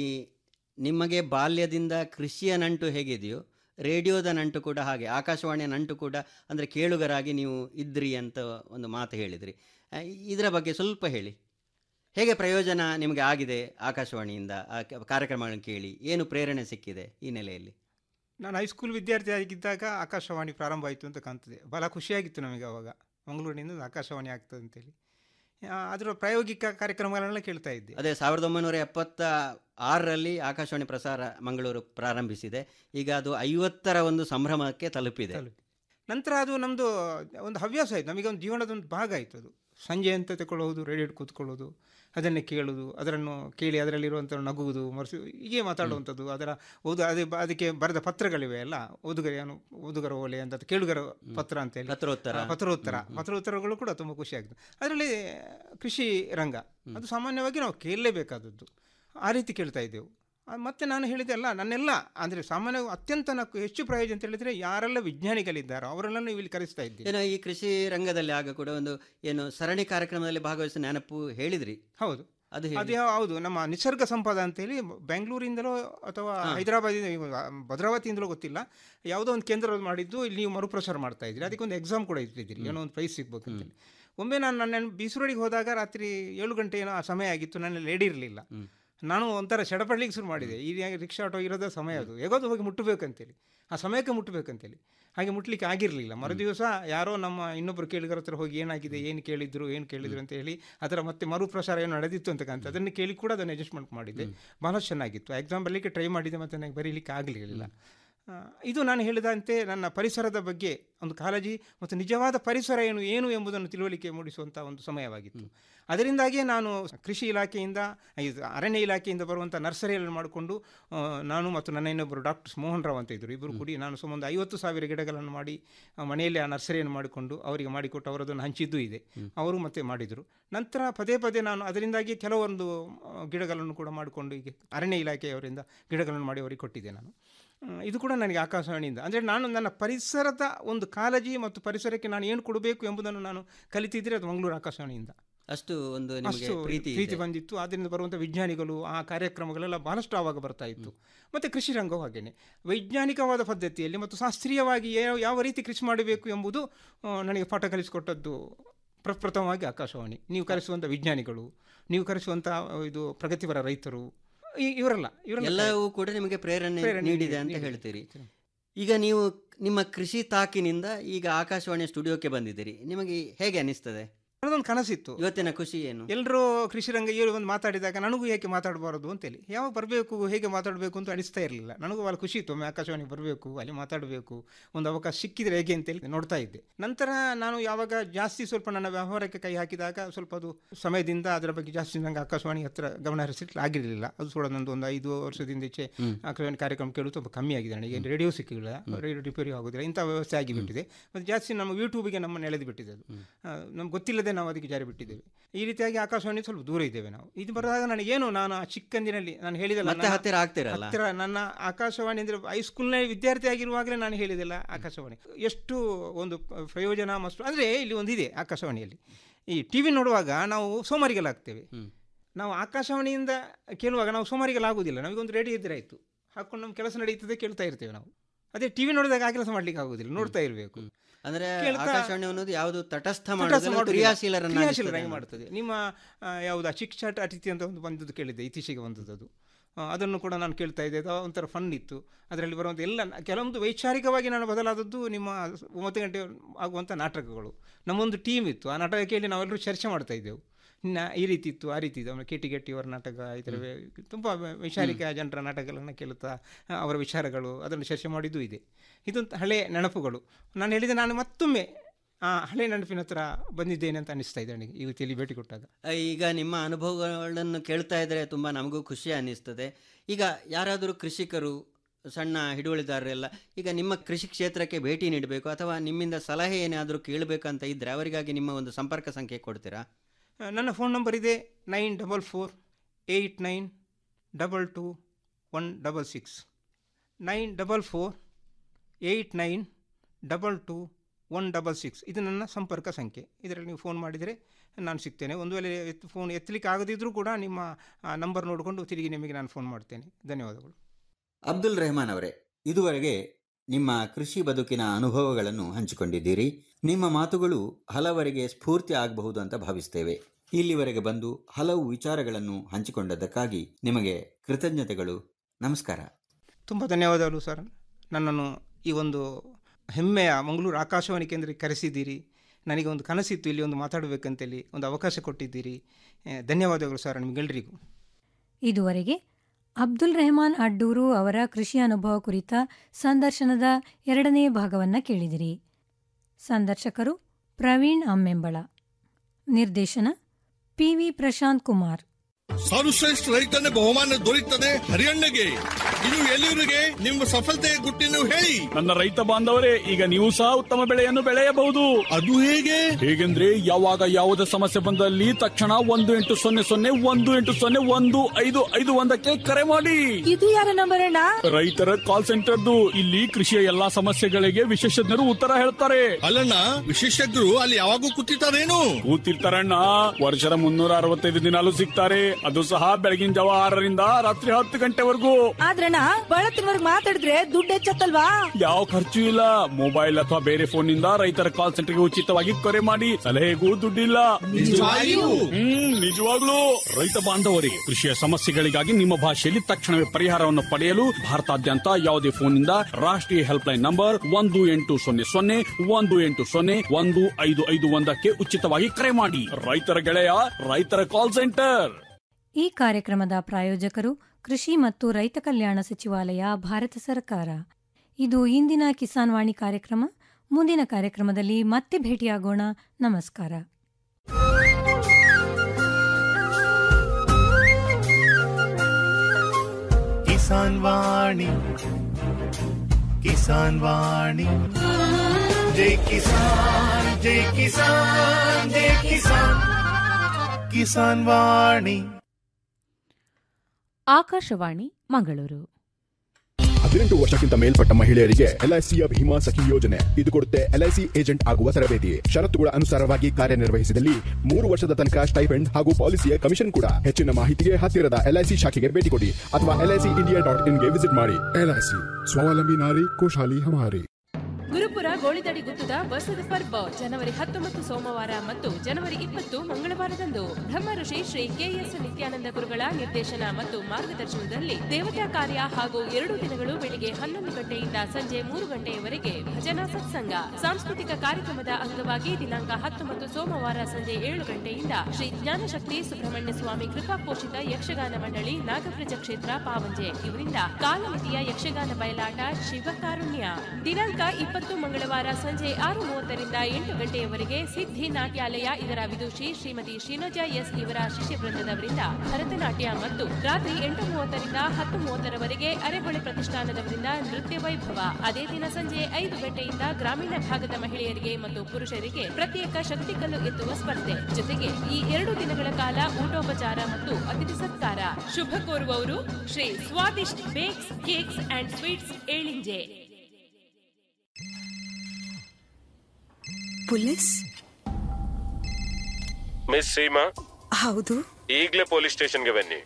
ನಿಮಗೆ ಬಾಲ್ಯದಿಂದ ಕೃಷಿಯ ನಂಟು ಹೇಗಿದೆಯೋ ರೇಡಿಯೋದ ನಂಟು ಕೂಡ ಹಾಗೆ ಆಕಾಶವಾಣಿಯ ನಂಟು ಕೂಡ ಅಂದರೆ ಕೇಳುಗರಾಗಿ ನೀವು ಇದ್ರಿ ಅಂತ ಒಂದು ಮಾತು ಹೇಳಿದ್ರಿ ಆ, ಇದರ ಬಗ್ಗೆ ಸ್ವಲ್ಪ ಹೇಳಿ ಹೇಗೆ ಪ್ರಯೋಜನ ನಿಮಗೆ ಆಗಿದೆ ಆಕಾಶವಾಣಿಯಿಂದ ಆ ಕ- ಕಾರ್ಯಕ್ರಮಗಳನ್ನು ಕೇಳಿ ಏನು ಪ್ರೇರಣೆ ಸಿಕ್ಕಿದೆ ಈ ನೆಲೆಯಲ್ಲಿ ನಾನು ಹೈಸ್ಕೂಲ್ ವಿದ್ಯಾರ್ಥಿ ಆಗಿದ್ದಾಗ ಆಕಾಶವಾಣಿ ಪ್ರಾರಂಭ ಆಯಿತು ಅಂತ ಕಾಣ್ತದೆ ಭಾಳ ಖುಷಿಯಾಗಿತ್ತು ನಮಗೆ ಅವಾಗ ಮಂಗಳೂರಿನಿಂದ ಆಕಾಶವಾಣಿ ಆಗ್ತದೆ ಅಂತೇಳಿ ಆ, ಅದರ ಪ್ರಾಯೋಗಿಕ ಕಾರ್ಯಕ್ರಮಗಳನ್ನೆಲ್ಲ ಕೇಳ್ತಾ ಇದ್ದೆ ಅದೇ ಸಾವಿರದ ಒಂಬೈನೂರ ಎಪ್ಪತ್ತ ಆರರಲ್ಲಿ ಆಕಾಶವಾಣಿ ಪ್ರಸಾರ ಮಂಗಳೂರು ಪ್ರಾರಂಭಿಸಿದೆ ಈಗ ಅದು ಐವತ್ತರ ಒಂದು ಸಂಭ್ರಮಕ್ಕೆ ತಲುಪಿದೆ ನಂತರ ಅದು ನಮ್ಮದು ಒಂದು ಹವ್ಯಾಸ ಆಯಿತು ನಮಗೆ ಒಂದು ಜೀವನದ ಒಂದು ಭಾಗ ಆಯಿತು ಅದು ಸಂಜೆ ಅಂತ ತಗೊಳ್ಳೋದು ರೇಡಿಯೋ ಕೂತ್ಕೊಳ್ಳೋದು ಅದನ್ನೇ ಕೇಳೋದು ಅದನ್ನು ಕೇಳಿ ಅದರಲ್ಲಿರುವಂಥ ನಗುವುದು ಮರೆಸು ಹೀಗೆ ಮಾತಾಡುವಂಥದ್ದು ಅದರ ಓದು ಅದೇ ಬ- ಅದಕ್ಕೆ ಬರೆದ ಪತ್ರಗಳಿವೆ ಅಲ್ಲ ಓದುಗರೆಯನ್ನು ಓದುಗರ ಓಲೆ ಅಂತ ಅದು ಕೇಳುಗರ ಪತ್ರ ಅಂತ ಹೇಳಿ ಪತ್ರೋತ್ತರ. ಆ, ಪತ್ರೋತ್ತರ ಪತ್ರೋತ್ತರಗಳು ಕೂಡ ತುಂಬ ಖುಷಿ ಆಗ್ತದೆ ಅದರಲ್ಲಿ ಕೃಷಿ ರಂಗ ಅದು ಸಾಮಾನ್ಯವಾಗಿ ನಾವು ಕೇಳಲೇಬೇಕಾದದ್ದು ಆ ರೀತಿ ಕೇಳ್ತಾ ಇದ್ದೆವು ಆ, ಮತ್ತೆ ನಾನು ಹೇಳಿದೆ ಅಲ್ಲ ನನ್ನೆಲ್ಲ ಅಂದರೆ ಸಾಮಾನ್ಯವಾಗಿ ಅತ್ಯಂತ ನಕ್ಕು ಹೆಚ್ಚು ಪ್ರಯೋಜನ ಅಂತ ಹೇಳಿದರೆ ಯಾರೆಲ್ಲ ವಿಜ್ಞಾನಿಗಳಿದ್ದಾರೋ ಅವರೆಲ್ಲ ನೀವು ಇಲ್ಲಿ ಕರೆಸ್ತಾ ಇದ್ದೀವಿ ಏನೋ ಈ ಕೃಷಿ ರಂಗದಲ್ಲಿ ಆಗ ಕೂಡ ಒಂದು ಏನು ಸರಣಿ ಕಾರ್ಯಕ್ರಮದಲ್ಲಿ ಭಾಗವಹಿಸಿದ ನೆನಪು ಹೇಳಿದ್ರಿ ಹೌದು ಅದು ಅದು ಹೇಳಿ ಯಾವ- ಹೌದು ನಮ್ಮ ನಿಸರ್ಗ ಸಂಪದ ಅಂತೇಳಿ ಬೆಂಗಳೂರಿಂದಲೋ ಅಥವಾ ಹೈದರಾಬಾದಿಂದ ಭದ್ರಾವತಿಯಿಂದಲೋ ಗೊತ್ತಿಲ್ಲ ಯಾವುದೋ ಒಂದು ಕೇಂದ್ರ ಮಾಡಿದ್ದು ಇಲ್ಲಿ ನೀವು ಮರುಪ್ರಸಾರ ಮಾಡ್ತಾ ಇದ್ರಿ ಅದಕ್ಕೆ ಒಂದು ಎಕ್ಸಾಮ್ ಕೂಡ ಇಟ್ಟಿದ್ದೀರಿ ಏನೋ ಒಂದು ಪ್ರೈಸ್ ಸಿಗ್ಬೇಕು ಅಂತೇಳಿ ಒಮ್ಮೆ ನಾನು ನನ್ನ ಬೀಸುರಡಿಗೆ ಹೋದಾಗ ರಾತ್ರಿ ಏಳು ಗಂಟೆ ಏನೋ ಆ ಸಮಯ ಆಗಿತ್ತು ನನ್ನ ಲೇಡಿ ಇರಲಿಲ್ಲ ನಾನು ಒಂಥರ ಶಡಪಡ್ಲಿಕ್ಕೆ ಶುರು ಮಾಡಿದೆ ಈ ರಿಕ್ಷಾ ಆಟೋ ಇರೋದೇ ಸಮಯ ಅದು ಹೇಗೋದು ಹೋಗಿ ಮುಟ್ಟಬೇಕಂತೇಳಿ ಆ ಸಮಯಕ್ಕೆ ಮುಟ್ಟಬೇಕಂತೇಳಿ ಹಾಗೆ ಮುಟ್ಲಿಕ್ಕೆ ಆಗಿರಲಿಲ್ಲ ಮರುದಿವಸ ಯಾರೋ ನಮ್ಮ ಇನ್ನೊಬ್ಬರು ಕೇಳಿಗರ ಹತ್ರ ಹೋಗಿ ಏನಾಗಿದೆ ಏನು ಕೇಳಿದ್ರು ಏನು ಕೇಳಿದ್ರು ಅಂತ ಹೇಳಿ ಅದರ ಮತ್ತೆ ಮರುಪ್ರಸಾರ ಏನು ನಡೆದಿತ್ತು ಅಂತ ಕಾಣ್ತದೆ ಅದನ್ನು ಕೇಳಿ ಕೂಡ ಅದನ್ನು ಅಡ್ಜಸ್ಟ್ಮೆಂಟ್ ಮಾಡಿದ್ದೆ ಬಹಳ ಚೆನ್ನಾಗಿತ್ತು ಎಕ್ಸಾಮ್ ಬರಲಿಕ್ಕೆ ಟ್ರೈ ಮಾಡಿದೆ ಮತ್ತು ನನಗೆ ಬರೀಲಿಕ್ಕೆ ಆಗಲಿಲ್ಲ ಆ, ಇದು ನಾನು ಹೇಳಿದಂತೆ ನನ್ನ ಪರಿಸರದ ಬಗ್ಗೆ ಒಂದು ಕಾಳಜಿ ಮತ್ತು ನಿಜವಾದ ಪರಿಸರ ಏನು ಏನು ಎಂಬುದನ್ನು ತಿಳುವಳಿಕೆ ಮೂಡಿಸುವಂಥ ಒಂದು ಸಮಯವಾಗಿತ್ತು ಅದರಿಂದಾಗಿಯೇ ನಾನು ಕೃಷಿ ಇಲಾಖೆಯಿಂದ ಇದು ಅರಣ್ಯ ಇಲಾಖೆಯಿಂದ ಬರುವಂಥ ನರ್ಸರಿಯನ್ನು ಮಾಡಿಕೊಂಡು ಆ, ನಾನು ಮತ್ತು ನನ್ನ ಇನ್ನೊಬ್ಬರು ಡಾಕ್ಟರ್ ಮೋಹನ್ ರಾವ್ ಅಂತ ಇದ್ದರು ಇಬ್ಬರು ಕೂಡಿ ನಾನು ಸುಮಾರು ಒಂದು ಐವತ್ತು ಸಾವಿರ ಗಿಡಗಳನ್ನು ಮಾಡಿ ಆ, ಮನೆಯಲ್ಲಿ ಆ ನರ್ಸರಿಯನ್ನು ಮಾಡಿಕೊಂಡು ಅವರಿಗೆ ಮಾಡಿಕೊಟ್ಟು ಅವರದನ್ನು ಹಂಚಿದ್ದೂ ಇದೆ ಅವರು ಮತ್ತೆ ಮಾಡಿದರು ನಂತರ ಪದೇ ಪದೇ ನಾನು ಅದರಿಂದಾಗಿ ಕೆಲವೊಂದು ಆ, ಗಿಡಗಳನ್ನು ಕೂಡ ಮಾಡಿಕೊಂಡು ಈಗ ಅರಣ್ಯ ಇಲಾಖೆಯವರಿಂದ ಗಿಡಗಳನ್ನು ಮಾಡಿ ಅವರಿಗೆ ಕೊಟ್ಟಿದ್ದೆ ನಾನು ಹ್ಮ್, ಇದು ಕೂಡ ನನಗೆ ಆಕಾಶವಾಣಿಯಿಂದ ಅಂದರೆ ನಾನು ನನ್ನ ಪರಿಸರದ ಒಂದು ಕಾಳಜಿ ಮತ್ತು ಪರಿಸರಕ್ಕೆ ನಾನು ಏನು ಕೊಡಬೇಕು ಎಂಬುದನ್ನು ನಾನು ಕಲಿತಿದ್ದರೆ ಅದು ಮಂಗಳೂರು ಆಕಾಶವಾಣಿಯಿಂದ ಅಷ್ಟು ಒಂದು ನಿಮಗೆ ಅಷ್ಟು ಪ್ರೀತಿ ಪ್ರೀತಿ ಇದೆ. ಬಂದಿತ್ತು ಅದರಿಂದ ಬರುವಂಥ ವಿಜ್ಞಾನಿಗಳು ಆ ಕಾರ್ಯಕ್ರಮಗಳೆಲ್ಲ ಬಹಳಷ್ಟು ಆವಾಗ ಬರ್ತಾ ಇತ್ತು ಮತ್ತು ಕೃಷಿ ರಂಗವೂ ಹಾಗೇನೆ ವೈಜ್ಞಾನಿಕವಾದ ಪದ್ಧತಿಯಲ್ಲಿ ಮತ್ತು ಶಾಸ್ತ್ರೀಯವಾಗಿ ಯಾವ ಯಾವ ರೀತಿ ಕೃಷಿ ಮಾಡಬೇಕು ಎಂಬುದು ಆ, ನನಗೆ ಪಾಠ ಕಲಿಸಿಕೊಟ್ಟದ್ದು ಪ್ರಪ್ರಥಮವಾಗಿ ಆಕಾಶವಾಣಿ ನೀವು ಕರೆಸುವಂಥ ವಿಜ್ಞಾನಿಗಳು ನೀವು ಕರೆಸುವಂಥ ಇದು ಪ್ರಗತಿಪರ ರೈತರು ಈ- ಇವರೆಲ್ಲ ಇವರೆಲ್ಲ ಎಲ್ಲವೂ ಕೂಡ ನಿಮಗೆ ಪ್ರೇರಣೆ ಪ್ರೇರಣೆ ನೀಡಿದೆ ಅಂತ ನೀಡಿದೆ. ಹೇಳ್ತೀರಿ ಈಗ ನೀವು ನಿಮ್ಮ ಕೃಷಿ ತಾಕಿನಿಂದ ಈಗ ಆಕಾಶವಾಣಿಯ ಸ್ಟುಡಿಯೋಕ್ಕೆ ಬಂದಿದ್ದೀರಿ ನಿಮಗೆ ಹೇಗೆ ಅನಿಸ್ತದೆ ನನ್ನದೊಂದು ಕನಸಿತ್ತು ಇವತ್ತಿನ ಖುಷಿ ಏನು ಎಲ್ಲರೂ ಕೃಷಿ ರಂಗ ಏನು ಒಂದು ಮಾತಾಡಿದಾಗ ನನಗೂ ಏಕೆ ಮಾತಾಡಬಾರದು ಅಂತೇಳಿ ಯಾವಾಗ ಬರಬೇಕು ಹೇಗೆ ಮಾತಾಡಬೇಕು ಅಂತ ಅನಿಸ್ತಾ ಇರಲಿಲ್ಲ ನನಗೂ ಭಾಳ ಖುಷಿ ಇತ್ತು ಒಮ್ಮೆ ಆಕಾಶವಾಣಿಗೆ ಬರಬೇಕು ಅಲ್ಲಿ ಮಾತಾಡಬೇಕು ಒಂದು ಅವಕಾಶ ಸಿಕ್ಕಿದ್ರೆ ಹೇಗೆ ಅಂತೇಳಿ ನೋಡ್ತಾ ಇದ್ದೆ ನಂತರ ನಾನು ಯಾವಾಗ ಜಾಸ್ತಿ ಸ್ವಲ್ಪ ನನ್ನ ವ್ಯವಹಾರಕ್ಕೆ ಕೈ ಹಾಕಿದಾಗ ಸ್ವಲ್ಪ ಅದು ಸಮಯದಿಂದ ಅದರ ಬಗ್ಗೆ ಜಾಸ್ತಿ ನಂಗೆ ಆಕಾಶವಾಣಿ ಹತ್ರ ಗಮನ ಹರಿಸಲಿಕ್ಕೆ ಆಗಿರಲಿಲ್ಲ ಅದು ಕೂಡ ನಂದು ಒಂದು ಐದು ವರ್ಷದಿಂದ ಈಚೆ ಆಕಾಶವಾಣಿ ಕಾರ್ಯಕ್ರಮ ಕೇಳೋದು ತುಂಬ ಕಮ್ಮಿ ಆಗಿದೆ ನನಗೆ ರೇಡಿಯೋ ಸಿಕ್ಕಿಲ್ಲ ರೇಡಿಯೋ ರಿಪೇರಿ ಆಗೋದಿಲ್ಲ ಇಂಥ ವ್ಯವಸ್ಥೆ ಆಗಿಬಿಟ್ಟಿದೆ ಮತ್ತು ಜಾಸ್ತಿ ನಮ್ಮ ಯೂಟ್ಯೂಬಿಗೆ ನಮ್ಮನ್ನು ಎಳೆದು ಬಿಟ್ಟಿದೆ ಅದು ಆ, ನಮ್ಗೆ ಗೊತ್ತಿಲ್ಲದೆ ನಾವು ಅದಕ್ಕೆ ಜಾರಿ ಬಿಟ್ಟಿದ್ದೇವೆ ಈ ರೀತಿಯಾಗಿ ಆಕಾಶವಾಣಿ ಸ್ವಲ್ಪ ದೂರ ಇದ್ದೇವೆ ನಾವು ಇದು ಬರೆದಾಗ ನನಗೇನು ನಾನು ಆ ಚಿಕ್ಕಂದಿನಲ್ಲಿ ನಾನು ಹೇಳಿದಲ್ಲ ಮತ್ತೆ ನನ್ನ- ಹತ್ತಿರ ಆಗ್ತೀರಲ್ಲ? ಹತ್ತಿರ ನನ್ನ ಆಕಾಶವಾಣಿ ಅಂದರೆ ಹೈಸ್ಕೂಲ್ನಲ್ಲಿ ವಿದ್ಯಾರ್ಥಿ ಆಗಿರುವಾಗಲೇ ನಾನು ಹೇಳಿದಿಲ್ಲ ಆಕಾಶವಾಣಿ ಎಷ್ಟು ಒಂದು ಪ- ಪ್ರಯೋಜನ ಮತ್ತು ಅಂದರೆ ಇಲ್ಲಿ ಒಂದಿದೆ ಆಕಾಶವಾಣಿಯಲ್ಲಿ ಈ ಟಿ ವಿ ನೋಡುವಾಗ ನಾವು ಸೋಮಾರಿಗಳಾಗ್ತೇವೆ ನಾವು ಆಕಾಶವಾಣಿಯಿಂದ ಕೇಳುವಾಗ ನಾವು ಸೋಮಾರಿಗಳಾಗುವುದಿಲ್ಲ ನಮಗೊಂದು ರೇಡಿಯೋ ಇದ್ರೆ ಆಯಿತು ಹಾಕೊಂಡು ನಮ್ಮ ಕೆಲಸ ನಡೀತದೆ ಕೇಳ್ತಾ ಇರ್ತೇವೆ ನಾವು ಅದೇ ಟಿ ವಿ ನೋಡಿದಾಗ ಆ ಕೆಲಸ ಮಾಡ್ಲಿಕ್ಕೆ ಆಗುದಿಲ್ಲ ನೋಡ್ತಾ ಇರಬೇಕು ಅಂದ್ರೆ ಕೇಳ್ತಾ- ಆಕಾಶವಾಣಿ ಅನ್ನೋದು ಯಾವುದು ತಟಸ್ಥ ತಟಸ್ಥ ಮಾಡೋದಿಲ್ಲ, ಮಾಡೋದಿಲ್ಲ. ಕ್ರಿಯಾಶೀಲರನ್ನಾಗಿಸ್ತದೆ ಕ್ರಿಯಾಶೀಲರಾಗಿ ಅನ್ನೋದು. ಮಾಡ್ತದೆ ನಿಮ್ಮ ಆ, ಯಾವುದು ಚಿಕ್ ಚಾಟ್ ಅತಿಥಿ ಅಂತ ಒಂದು ಬಂದದ್ದು ಕೇಳಿದ್ದೆ ಇತ್ತೀಚೆಗೆ ಬಂದದ್ದು ಅದು ಆ, ಅದನ್ನು ಕೂಡ ನಾನು ಕೇಳ್ತಾ ಇದ್ದೆ ಅದು ಒಂಥರ ಫನ್ ಇತ್ತು ಅದರಲ್ಲಿ ಬರುವಂಥ ಎಲ್ಲ ನ- ಕೆಲವೊಂದು ವೈಚಾರಿಕವಾಗಿ ನಾನು ಬದಲಾದದ್ದು ನಿಮ್ಮ ಒಂಬತ್ತು ಗಂಟೆ ಆಗುವಂಥ ನಾಟಕಗಳು ನಮ್ಮೊಂದು ಟೀಮ್ ಇತ್ತು ಆ ನಾಟಕ ಕೇಳಿ ನಾವೆಲ್ಲರೂ ಚರ್ಚೆ ಮಾಡ್ತಾ ಇದ್ದೆವು ಇನ್ನು ಈ ರೀತಿ ಇತ್ತು ಆ ರೀತಿ ಇತ್ತು ಆಮೇಲೆ ಕೆ ಟಿ ಗೆಟ್ಟಿ ಅವರ ನಾಟಕ ಈ ಥರ ತುಂಬ ವೈಚಾರಿಕ ಜನರ ನಾಟಕಗಳನ್ನು ಕೇಳುತ್ತಾ ಆ, ಅವರ ವಿಚಾರಗಳು ಅದನ್ನು ಚರ್ಚೆ ಮಾಡಿದ್ದೂ ಇದೆ ಇದೊಂದು ಹಳೆ ನೆನಪುಗಳು ನಾನು ಹೇಳಿದೆ ನಾನು ಮತ್ತೊಮ್ಮೆ ಆ ಹಳೆ ನೆನಪಿನ ಹತ್ರ ಬಂದಿದ್ದೇನೆ ಅಂತ ಅನಿಸ್ತಾ ಇದೆ ನನಗೆ ಇವತ್ತಿಲ್ಲಿ ಭೇಟಿ ಕೊಟ್ಟಾಗ ಈಗ ನಿಮ್ಮ ಅನುಭವಗಳನ್ನು ಕೇಳ್ತಾ ಇದ್ದರೆ ತುಂಬ ನಮಗೂ ಖುಷಿ ಅನ್ನಿಸ್ತದೆ ಈಗ ಯಾರಾದರೂ ಕೃಷಿಕರು ಸಣ್ಣ ಹಿಡುವಳಿದಾರರೆಲ್ಲ ಈಗ ನಿಮ್ಮ ಕೃಷಿ ಕ್ಷೇತ್ರಕ್ಕೆ ಭೇಟಿ ನೀಡಬೇಕು ಅಥವಾ ನಿಮ್ಮಿಂದ ಸಲಹೆ ಏನಾದರೂ ಕೇಳಬೇಕಂತ ಇದ್ದರೆ ಅವರಿಗಾಗಿ ನಿಮ್ಮ ಒಂದು ಸಂಪರ್ಕ ಸಂಖ್ಯೆ ಕೊಡ್ತೀರಾ ಆ, ನನ್ನ ಫೋನ್ ನಂಬರ್ ಇದೆ nine double four eight nine double two one double six nine double four eight nine double two one double six ಇದು ನನ್ನ ಸಂಪರ್ಕ ಸಂಖ್ಯೆ ಇದರಲ್ಲಿ ನೀವು ಫೋನ್ ಮಾಡಿದರೆ ನಾನು ಸಿಗ್ತೇನೆ ಒಂದು ವೇಳೆ ಎತ್ತು ಫೋನ್ ಎತ್ತಲಿಕ್ಕೆ ಆಗದಿದ್ದರೂ ಕೂಡ ನಿಮ್ಮ ನಂಬರ್ ನೋಡಿಕೊಂಡು ತಿರುಗಿ ನಿಮಗೆ ನಾನು ಫೋನ್ ಮಾಡ್ತೇನೆ ಧನ್ಯವಾದಗಳು ಅಬ್ದುಲ್ ರೆಹಮಾನ್ ಅವರೇ ಇದುವರೆಗೆ ನಿಮ್ಮ ಕೃಷಿ ಬದುಕಿನ ಅನುಭವಗಳನ್ನು ಹಂಚಿಕೊಂಡಿದ್ದೀರಿ ನಿಮ್ಮ ಮಾತುಗಳು ಹಲವರಿಗೆ ಸ್ಫೂರ್ತಿ ಆಗಬಹುದು ಅಂತ ಭಾವಿಸ್ತೇವೆ ಇಲ್ಲಿವರೆಗೆ ಬಂದು ಹಲವು ವಿಚಾರಗಳನ್ನು ಹಂಚಿಕೊಂಡದ್ದಕ್ಕಾಗಿ ನಿಮಗೆ ಕೃತಜ್ಞತೆಗಳು ನಮಸ್ಕಾರ ತುಂಬ ಧನ್ಯವಾದಗಳು ಸರ್ ನನ್ನನ್ನು ಈ ಒಂದು ಹೆಮ್ಮೆಯ ಮಂಗಳೂರು ಆಕಾಶವಾಣಿ ಕೇಂದ್ರಕ್ಕೆ ಕರೆಸಿದ್ದೀರಿ ನನಗೆ ಒಂದು ಕನಸಿತ್ತು ಇಲ್ಲಿ ಒಂದು ಮಾತಾಡಬೇಕಂತೇಳಿ ಒಂದು ಅವಕಾಶ ಕೊಟ್ಟಿದ್ದೀರಿ ಆ, ಧನ್ಯವಾದಗಳು ಸರ್ ನಿಮಗೆಲ್ಲರಿಗೂ ಇದುವರೆಗೆ ಅಬ್ದುಲ್ ರೆಹಮಾನ್ ಅಡ್ಡೂರು ಅವರ ಕೃಷಿ ಅನುಭವ ಕುರಿತ ಸಂದರ್ಶನದ ಎರಡನೇ ಭಾಗವನ್ನು ಕೇಳಿದಿರಿ ಸಂದರ್ಶಕರು ಪ್ರವೀಣ್ ಅಮ್ಮೆಂಬಳ ನಿರ್ದೇಶನ ಪಿವಿ ಪ್ರಶಾಂತ್ ಕುಮಾರ್ ಸರ್ವಶ್ರೇಷ್ಠ ರೈತನ ಬಹುಮಾನ ದೊರೆಯುತ್ತದೆ ಹರಿಯಣ್ಣಗೆ ಇನ್ನು ಎಲ್ಲಿವರಿಗೆ ನಿಮ್ಮ ಸಫಲತೆಯ ಗುಟ್ಟಿನ ಹೇಳಿ ನನ್ನ ರೈತ ಬಾಂಧವರೇ ಈಗ ನೀವು ಸಹ ಉತ್ತಮ ಬೆಳೆಯನ್ನು ಬೆಳೆಯಬಹುದು ಅದು ಹೇಗೆ ಹೇಗೆಂದ್ರೆ ಯಾವಾಗ ಯಾವುದೇ ಸಮಸ್ಯೆ ಬಂದಲ್ಲಿ ತಕ್ಷಣ ಒಂದು ಎಂಟು ಸೊನ್ನೆ ಸೊನ್ನೆ ಒಂದು ಎಂಟು ಸೊನ್ನೆ ಒಂದು ಐದು ಐದು ಒಂದಕ್ಕೆ ಕರೆ ಮಾಡಿ ಇದು ಯಾರ ನಂಬರ್ ಅಣ್ಣ ರೈತರ ಕಾಲ್ ಸೆಂಟರ್ದು ಇಲ್ಲಿ ಕೃಷಿಯ ಎಲ್ಲಾ ಸಮಸ್ಯೆಗಳಿಗೆ ವಿಶೇಷಜ್ಞರು ಉತ್ತರ ಹೇಳ್ತಾರೆ ಅಲ್ಲಣ್ಣ ವಿಶೇಷಜ್ಞರು ಅಲ್ಲಿ ಯಾವಾಗೂ ಕೂತಿರ್ತಾರೇನು ಕೂತಿರ್ತಾರಣ್ಣ ವರ್ಷದ ಮುನ್ನೂರ ಅರವತ್ತೈದು ದಿನಾಲು ಸಿಗ್ತಾರೆ ಅದು ಸಹ ಬೆಳಗಿನ ಜಾವ ಆರರಿಂದ ರಾತ್ರಿ ಹತ್ತು ಗಂಟೆವರೆಗೂ ಆದ್ರಣ್ಣ ಬಳತ್ತಿನವರ್ಗ್ ಮಾತಾಡಿದ್ರೆ ದುಡ್ಡು ಹೆಚ್ಚತ್ತಲ್ವಾ ಯಾವ ಖರ್ಚು ಇಲ್ಲ ಮೊಬೈಲ್ ಅಥವಾ ಬೇರೆ ಫೋನ್ ನಿಂದ ರೈತರ ಕಾಲ್ ಸೆಂಟರ್ಗೆ ಉಚಿತವಾಗಿ ಕರೆ ಮಾಡಿ ಸಲಹೆಗೂ ದುಡ್ಡಿಲ್ಲ ನಿಜವಾಗಿಯೂ? ಹ್ಮ್ ನಿಜವಾಗ್ಲೂ ರೈತ ಬಾಂಧವರೇ ಕೃಷಿಯ ಸಮಸ್ಯೆಗಳಿಗಾಗಿ ನಿಮ್ಮ ಭಾಷೆಯಲ್ಲಿ ತಕ್ಷಣವೇ ಪರಿಹಾರವನ್ನು ಪಡೆಯಲು ಭಾರತಾದ್ಯಂತ ಯಾವುದೇ ಫೋನ್ ನಿಂದ ರಾಷ್ಟ್ರೀಯ ಹೆಲ್ಪ್ ಲೈನ್ ನಂಬರ್ ಒಂದು ಎಂಟು ಸೊನ್ನೆ ಸೊನ್ನೆ ಒಂದು ಎಂಟು ಸೊನ್ನೆ ಒಂದು ಐದು ಐದು ಒಂದಕ್ಕೆ ಉಚಿತವಾಗಿ ಕರೆ ಮಾಡಿ ರೈತರ ಗೆಳೆಯ ರೈತರ ಕಾಲ್ ಸೆಂಟರ್ ಈ ಕಾರ್ಯಕ್ರಮದ ಪ್ರಾಯೋಜಕರು ಕೃಷಿ ಮತ್ತು ರೈತ ಕಲ್ಯಾಣ ಸಚಿವಾಲಯ ಭಾರತ ಸರ್ಕಾರ ಇದು ಇಂದಿನ ಕಿಸಾನ್ ವಾಣಿ ಕಾರ್ಯಕ್ರಮ ಮುಂದಿನ ಕಾರ್ಯಕ್ರಮದಲ್ಲಿ ಮತ್ತೆ ಭೇಟಿಯಾಗೋಣ ನಮಸ್ಕಾರ ಕಿಸಾನ್ ವಾಣಿ ಕಿಸಾನ್ ವಾಣಿ ಜೈ ಕಿಸಾನ್ ಜೈ ಕಿಸಾನ್ ಜೈ ಕಿಸಾನ್ ಕಿಸಾನ್ ವಾಣಿ ಆಕಾಶವಾಣಿ ಮಂಗಳೂರು ಹದಿನೆಂಟು ವರ್ಷಕ್ಕಿಂತ ಮೇಲ್ಪಟ್ಟ ಮಹಿಳೆಯರಿಗೆ ಎಲ್ಐಸಿಯ ಭೀಮಾ ಸಖಿ ಯೋಜನೆ ಇದು ಕೊಡುತ್ತೆ ಎಲ್ಐಸಿ ಏಜೆಂಟ್ ಆಗುವ ತರಬೇತಿ ಷರತ್ತುಗಳ ಅನುಸಾರವಾಗಿ ಕಾರ್ಯನಿರ್ವಹಿಸಿದಲ್ಲಿ ಮೂರು ವರ್ಷದ ತನಕ ಸ್ಟೈಪೆಂಡ್ ಹಾಗೂ ಪಾಲಿಸಿಯ ಕಮಿಷನ್ ಕೂಡ ಹೆಚ್ಚಿನ ಮಾಹಿತಿಗೆ ಹತ್ತಿರದ ಎಲ್ಐಸಿ ಶಾಖೆಗೆ ಭೇಟಿ ಕೊಡಿ ಅಥವಾ ಎಲ್ಐಸಿ ಇಂಡಿಯಾ ಡಾಟ್ ಇನ್ಗೆ ವಿಸಿಟ್ ಮಾಡಿ ಎಲ್ಐಸಿ ಸ್ವಾವಲಂಬಿ ನಾರಿ ಖುಷಾಲಿ ಹಮಾರಿ ಗುರುಪುರ ಗೋಳಿದಡಿ ಗುತ್ತದ ಬಸದ ಪರ್ಬ ಜನವರಿ ಹತ್ತೊಂಬತ್ತು ಸೋಮವಾರ ಮತ್ತು ಜನವರಿ ಇಪ್ಪತ್ತು ಮಂಗಳವಾರದಂದು ಬ್ರಹ್ಮ ಋಷಿ ಶ್ರೀ ಕೆಎಸ್ ನಿತ್ಯಾನಂದ ಗುರುಗಳ ನಿರ್ದೇಶನ ಮತ್ತು ಮಾರ್ಗದರ್ಶನದಲ್ಲಿ ದೇವತಾ ಕಾರ್ಯ ಹಾಗೂ ಎರಡು ದಿನಗಳು ಬೆಳಿಗ್ಗೆ ಹನ್ನೊಂದು ಗಂಟೆಯಿಂದ ಸಂಜೆ ಮೂರು ಗಂಟೆಯವರೆಗೆ ಭಜನಾ ಸತ್ಸಂಗ ಸಾಂಸ್ಕೃತಿಕ ಕಾರ್ಯಕ್ರಮದ ಅಂಗವಾಗಿ ದಿನಾಂಕ ಹತ್ತೊಂಬತ್ತು ಸೋಮವಾರ ಸಂಜೆ ಏಳು ಗಂಟೆಯಿಂದ ಶ್ರೀ ಜ್ಞಾನಶಕ್ತಿ ಸುಬ್ರಹ್ಮಣ್ಯ ಸ್ವಾಮಿ ಕೃಪಾ ಪೋಷಿತ ಯಕ್ಷಗಾನ ಮಂಡಳಿ ನಾಗಪ್ರಜ ಕ್ಷೇತ್ರ ಪಾವಂಜೆ ಇವರಿಂದ ಕಾಲಮಿತಿಯ ಯಕ್ಷಗಾನ ಬಯಲಾಟ ಶಿವಕಾರುಣ್ಯ ದಿನಾಂಕ ಇಪ್ಪತ್ತು ಮಂಗಳವಾರ ಸಂಜೆ ಆರು ಮೂವತ್ತರಿಂದ ಎಂಟು ಗಂಟೆಯವರೆಗೆ ಸಿದ್ಧಿ ನಾಟ್ಯಾಲಯ ಇದರ ವಿದುಷಿ ಶ್ರೀಮತಿ ಶ್ರೀನೋಜಾ ಎಸ್ ಇವರ ಶಿಷ್ಯ ವೃಂದದವರಿಂದ ಭರತನಾಟ್ಯ ಮತ್ತು ರಾತ್ರಿ ಎಂಟು ಮೂವತ್ತರಿಂದ ಹತ್ತು ಮೂವತ್ತರವರೆಗೆ ಅರೆಹೊಳೆ ಪ್ರತಿಷ್ಠಾನದವರಿಂದ ನೃತ್ಯ ವೈಭವ ಅದೇ ದಿನ ಸಂಜೆ ಐದು ಗಂಟೆಯಿಂದ ಗ್ರಾಮೀಣ ಭಾಗದ ಮಹಿಳೆಯರಿಗೆ ಮತ್ತು ಪುರುಷರಿಗೆ ಪ್ರತ್ಯೇಕ ಶಕ್ತಿಕಲ್ಲು ಎತ್ತುವ ಸ್ಪರ್ಧೆ ಜೊತೆಗೆ ಈ ಎರಡು ದಿನಗಳ ಕಾಲ ಊಟೋಪಚಾರ ಮತ್ತು ಅತಿಥಿ ಸತ್ಕಾರ ಶುಭ ಕೋರುವವರು Shri Swadisht bakes cakes and sweets Elinje police miss Seema ಹೌದು ಈಗಲೇ ಪೊಲೀಸ್ ಸ್ಟೇಷನ್ಗೆ ಬನ್ನಿ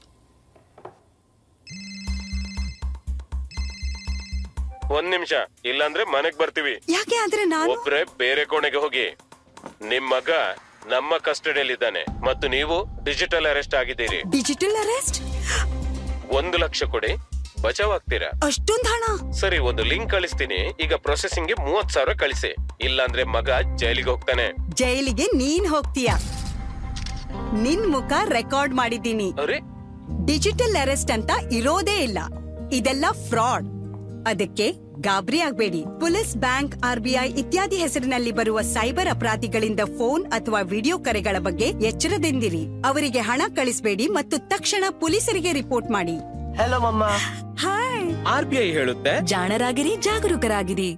ಒಂದ್ ನಿಮಿಷ ಇಲ್ಲಾಂದ್ರೆ ಮನೆಗ್ ಬರ್ತೀವಿ ಯಾಕೆ ಆದ್ರೆ ನಾನು ಒಬ್ರೆ ಬೇರೆ ಕೋಣೆಗೆ ಹೋಗಿ ನಿಮ್ ಮಗ ನಮ್ಮ ಕಸ್ಟಡಿಯಲ್ಲಿದ್ದಾನೆ ಮತ್ತು ನೀವು ಡಿಜಿಟಲ್ ಅರೆಸ್ಟ್ ಆಗಿದ್ದೀರಿ ಡಿಜಿಟಲ್ ಅರೆಸ್ಟ್ ಒಂದು ಲಕ್ಷ ಕೊಡಿ ಬಚಾವ್ ಆಗ್ತೀರಾ ಅಷ್ಟೊಂದ್ ಹಣ ಸರಿ ಒಂದು ಲಿಂಕ್ ಕಳಿಸ್ತೀನಿ ಈಗ ಪ್ರೊಸೆಸಿಂಗ್ ಗೆ ಮೂವತ್ ಸಾವಿರ ಕಳಿಸಿ ಇಲ್ಲಾಂದ್ರೆ ಮಗ ಜೈಲಿಗೆ ಹೋಗ್ತಾನೆ ಜೈಲಿಗೆ ನೀನ್ ಹೋಗ್ತೀಯ ನಿನ್ ಮುಖ ರೆಕಾರ್ಡ್ ಮಾಡಿದ್ದೀನಿ ಅರೆ ಡಿಜಿಟಲ್ ಅರೆಸ್ಟ್ ಅಂತ ಇರೋದೇ ಇಲ್ಲ ಇದೆಲ್ಲ ಫ್ರಾಡ್ ಅದಕ್ಕೆ ಗಾಬರಿ ಆಗ್ಬೇಡಿ ಪೊಲೀಸ್ ಬ್ಯಾಂಕ್ ಆರ್ಬಿಐ ಇತ್ಯಾದಿ ಹೆಸರಿನಲ್ಲಿ ಬರುವ ಸೈಬರ್ ಅಪರಾಧಿಗಳಿಂದ ಫೋನ್ ಅಥವಾ ವಿಡಿಯೋ ಕರೆಗಳ ಬಗ್ಗೆ ಎಚ್ಚರದಿಂದಿರಿ ಅವರಿಗೆ ಹಣ ಕಳಿಸಬೇಡಿ ಮತ್ತು ತಕ್ಷಣ ಪೊಲೀಸರಿಗೆ ರಿಪೋರ್ಟ್ ಮಾಡಿ ಹಲೋ ಮಮ್ಮ ಹಾಯ್ ಆರ್ ಬಿ ಐ ಹೇಳುತ್ತೆ ಜಾಣರಾಗಿರಿ ಜಾಗರೂಕರಾಗಿರಿ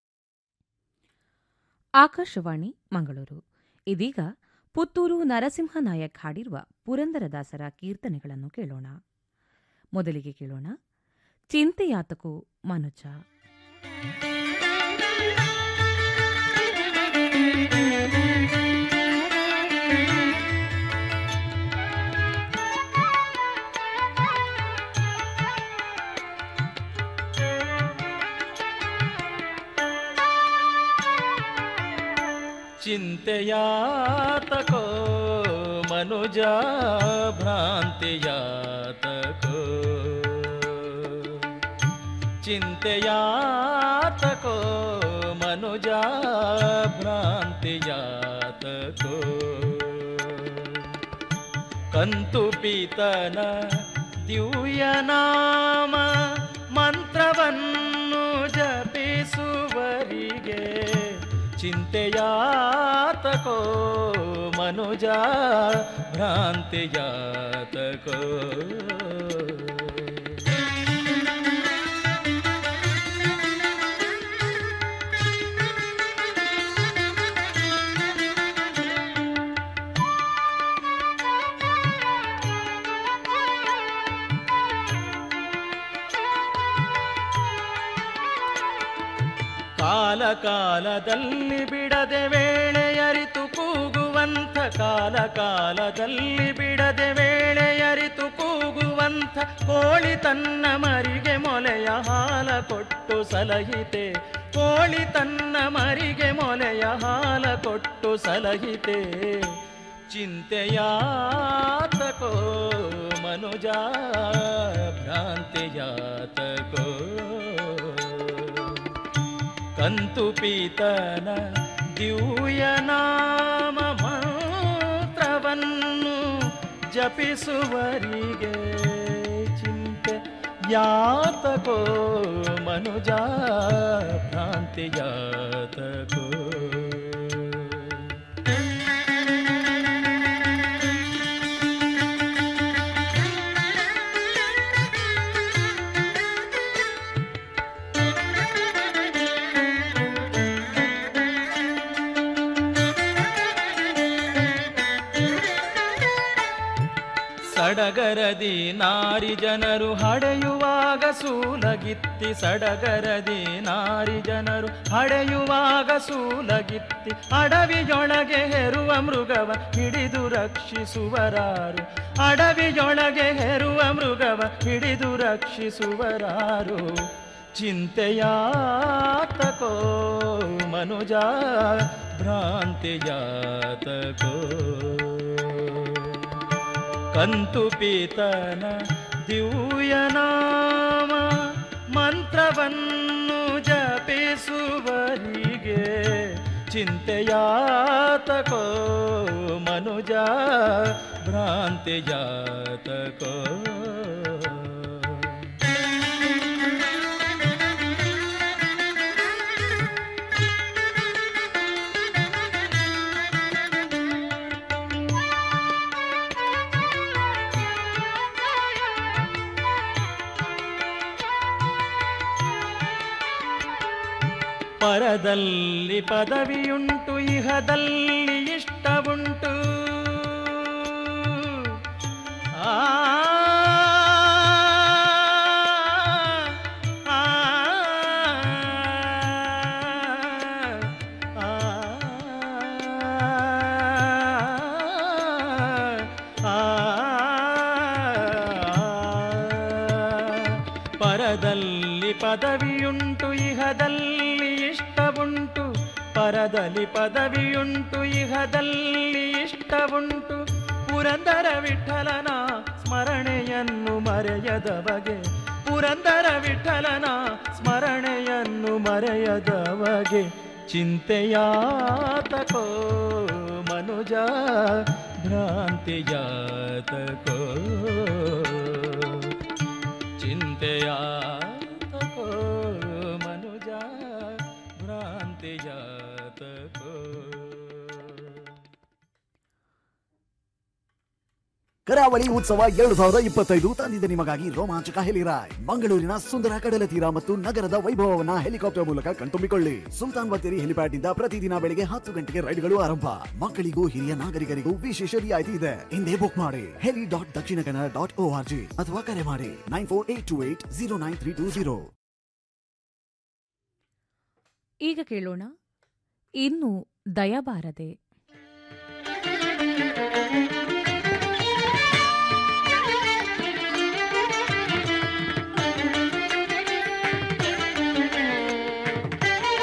ಆಕಾಶವಾಣಿ ಮಂಗಳೂರು ಇದೀಗ ಪುತ್ತೂರು ನರಸಿಂಹ ನಾಯಕ್ ಹಾಡಿರುವ ಪುರಂದರದಾಸರ ಕೀರ್ತನೆಗಳನ್ನು ಕೇಳೋಣ ಮೊದಲಿಗೆ ಕೇಳೋಣ ಚಿಂತೆಯಾತಕು ಮನುಜ ಚಿಂತೆಯಾತಕೋ ಮನುಜ ಭ್ರಾಂತಿಯಾತಕೋ ಚಿಂತೆಯಾತಕೋ ಮನುಜ ಭ್ರಾಂತಿಯಾತಕೋ ಕಂತು ಪೀತನ ದಿವ್ಯನಾಮ ಮಂತ್ರವನ್ನು ಜಪಿಸುವರಿಗೆ ಚಿಂತೆಯಾತಕೋ ಮನುಜ ಭ್ರಾಂತಿಯಾತಕೋ ಕಾಲ ಕಾಲದಲ್ಲಿ ಬಿಡದೆ ವೇಳೆಯರಿತು ಕೂಗುವಂಥ ಕಾಲ ಕಾಲದಲ್ಲಿ ಬಿಡದೆ ವೇಳೆಯರಿತು ಕೂಗುವಂಥ ಕೋಳಿ ತನ್ನ ಮರಿಗೆ ಮೊಲೆಯ ಹಾಲ ಕೊಟ್ಟು ಸಲಹಿತೆ ಕೋಳಿ ತನ್ನ ಮರಿಗೆ ಮೊಲೆಯ ಹಾಲ ಕೊಟ್ಟು ಸಲಹಿತೆ ಚಿಂತೆಯಾತಕೋ ಮನುಜ ಭ್ರಾಂತಿಯಾತಕೋ ಕಂತು ಪೀತನ ದಿವ್ಯನಾಮ ಮಂತ್ರವನ್ನು ಜಪಿಸುವರಿಗೆ ಚಿಂತೆ ಯಾತಕೋ ಮನುಜ ಭ್ರಾಂತಿಯಾತಕೋ ಸಡಗರದಿ ನಾರಿ ಜನರು ಹಡೆಯುವಾಗ ಸೂಲಗಿತ್ತಿ ಸಡಗರದಿ ನಾರಿ ಜನರು ಹಡೆಯುವಾಗ ಸೂಲಗಿತ್ತಿ ಅಡವಿಯೊಳಗೆ ಹೆರುವ ಮೃಗವ ಹಿಡಿದು ರಕ್ಷಿಸುವರಾರು ಅಡವಿಯೊಳಗೆ ಹೆರುವ ಮೃಗವ ಹಿಡಿದು ರಕ್ಷಿಸುವರಾರು ಚಿಂತೆಯಾತಕೋ ಮನುಜ ಭ್ರಾಂತಿಯಾತಕೋ ಕಂತು ಪೀತನ ದಿವ್ಯನಾಮ ಮಂತ್ರವನ್ನು ಜಪಿಸುವರಿಗೆ ಚಿಂತೆಯಾತಕೋ ಮನುಜ ಭ್ರಾಂತಿಯಾತಕೋ ಪರದಲ್ಲಿ ಪದವಿಯುಂಟು ಇಹದಲ್ಲಿ ಇಷ್ಟವುಂಟು ಆ ಆ, ಆ, ಆ, ಪರದಲ್ಲಿ ಪದವಿಯುಂಟು ಇಹದಲ್ಲಿ ಇಷ್ಟವುಂಟು ಪರದಲ್ಲಿ ಪದವಿಯುಂಟು ಇಹದಲ್ಲಿ ಇಷ್ಟವುಂಟು ಪುರಂದರ ವಿಠಲನ ಸ್ಮರಣೆಯನ್ನು ಮರೆಯದ ಬಗೆ ಪುರಂದರ ವಿಠಲನ ಸ್ಮರಣೆಯನ್ನು ಮರೆಯದ ಬಗೆ ಚಿಂತೆಯಾತಕೋ ಮನುಜ ಭ್ರಾಂತಿಯಾತಕೋ ಚಿಂತೆಯಾತಕೋ ಮನುಜ ಭ್ರಾಂತಿಯಾತಕೋ ಕರಾವಳಿ ಉತ್ಸವ ಎರಡು ಸಾವಿರದ ಇಪ್ಪತ್ತೈದು ತಂದಿದೆ ನಿಮಗಾಗಿ ರೋಮಾಂಚಕ ಹೆಲಿರಾಯ್ ಮಂಗಳೂರಿನ ಸುಂದರ ಕಡಲ ತೀರ ಮತ್ತು ನಗರದ ವೈಭವವನ್ನ ಹೆಲಿಕಾಪ್ಟರ್ ಮೂಲಕ ಕಣ್ತುಂಬಿಕೊಳ್ಳಿ ಸುಲ್ತಾನ್ ಬತ್ತೇರಿ ಹೆಲಿಪ್ಯಾಡ್ನಿಂದ ಪ್ರತಿದಿನ ಬೆಳಗ್ಗೆ ಹತ್ತು ಗಂಟೆಗೆ ರೈಡ್ಗಳು ಆರಂಭ ಮಕ್ಕಳಿಗೂ ಹಿರಿಯ ನಾಗರಿಕರಿಗೂ ವಿಶೇಷ ರಿಯಾಯಿತಿ ಇದೆ ಹಿಂದೆ ಬುಕ್ ಮಾಡಿ ಹೆಲಿ dot Dakshina Kannada dot O R G ಅಥವಾ ಕರೆ ಮಾಡಿ nine four eight two eight zero nine three two zero ಈಗ ಕೇಳೋಣ ಇನ್ನು ದಯಬಾರದೆ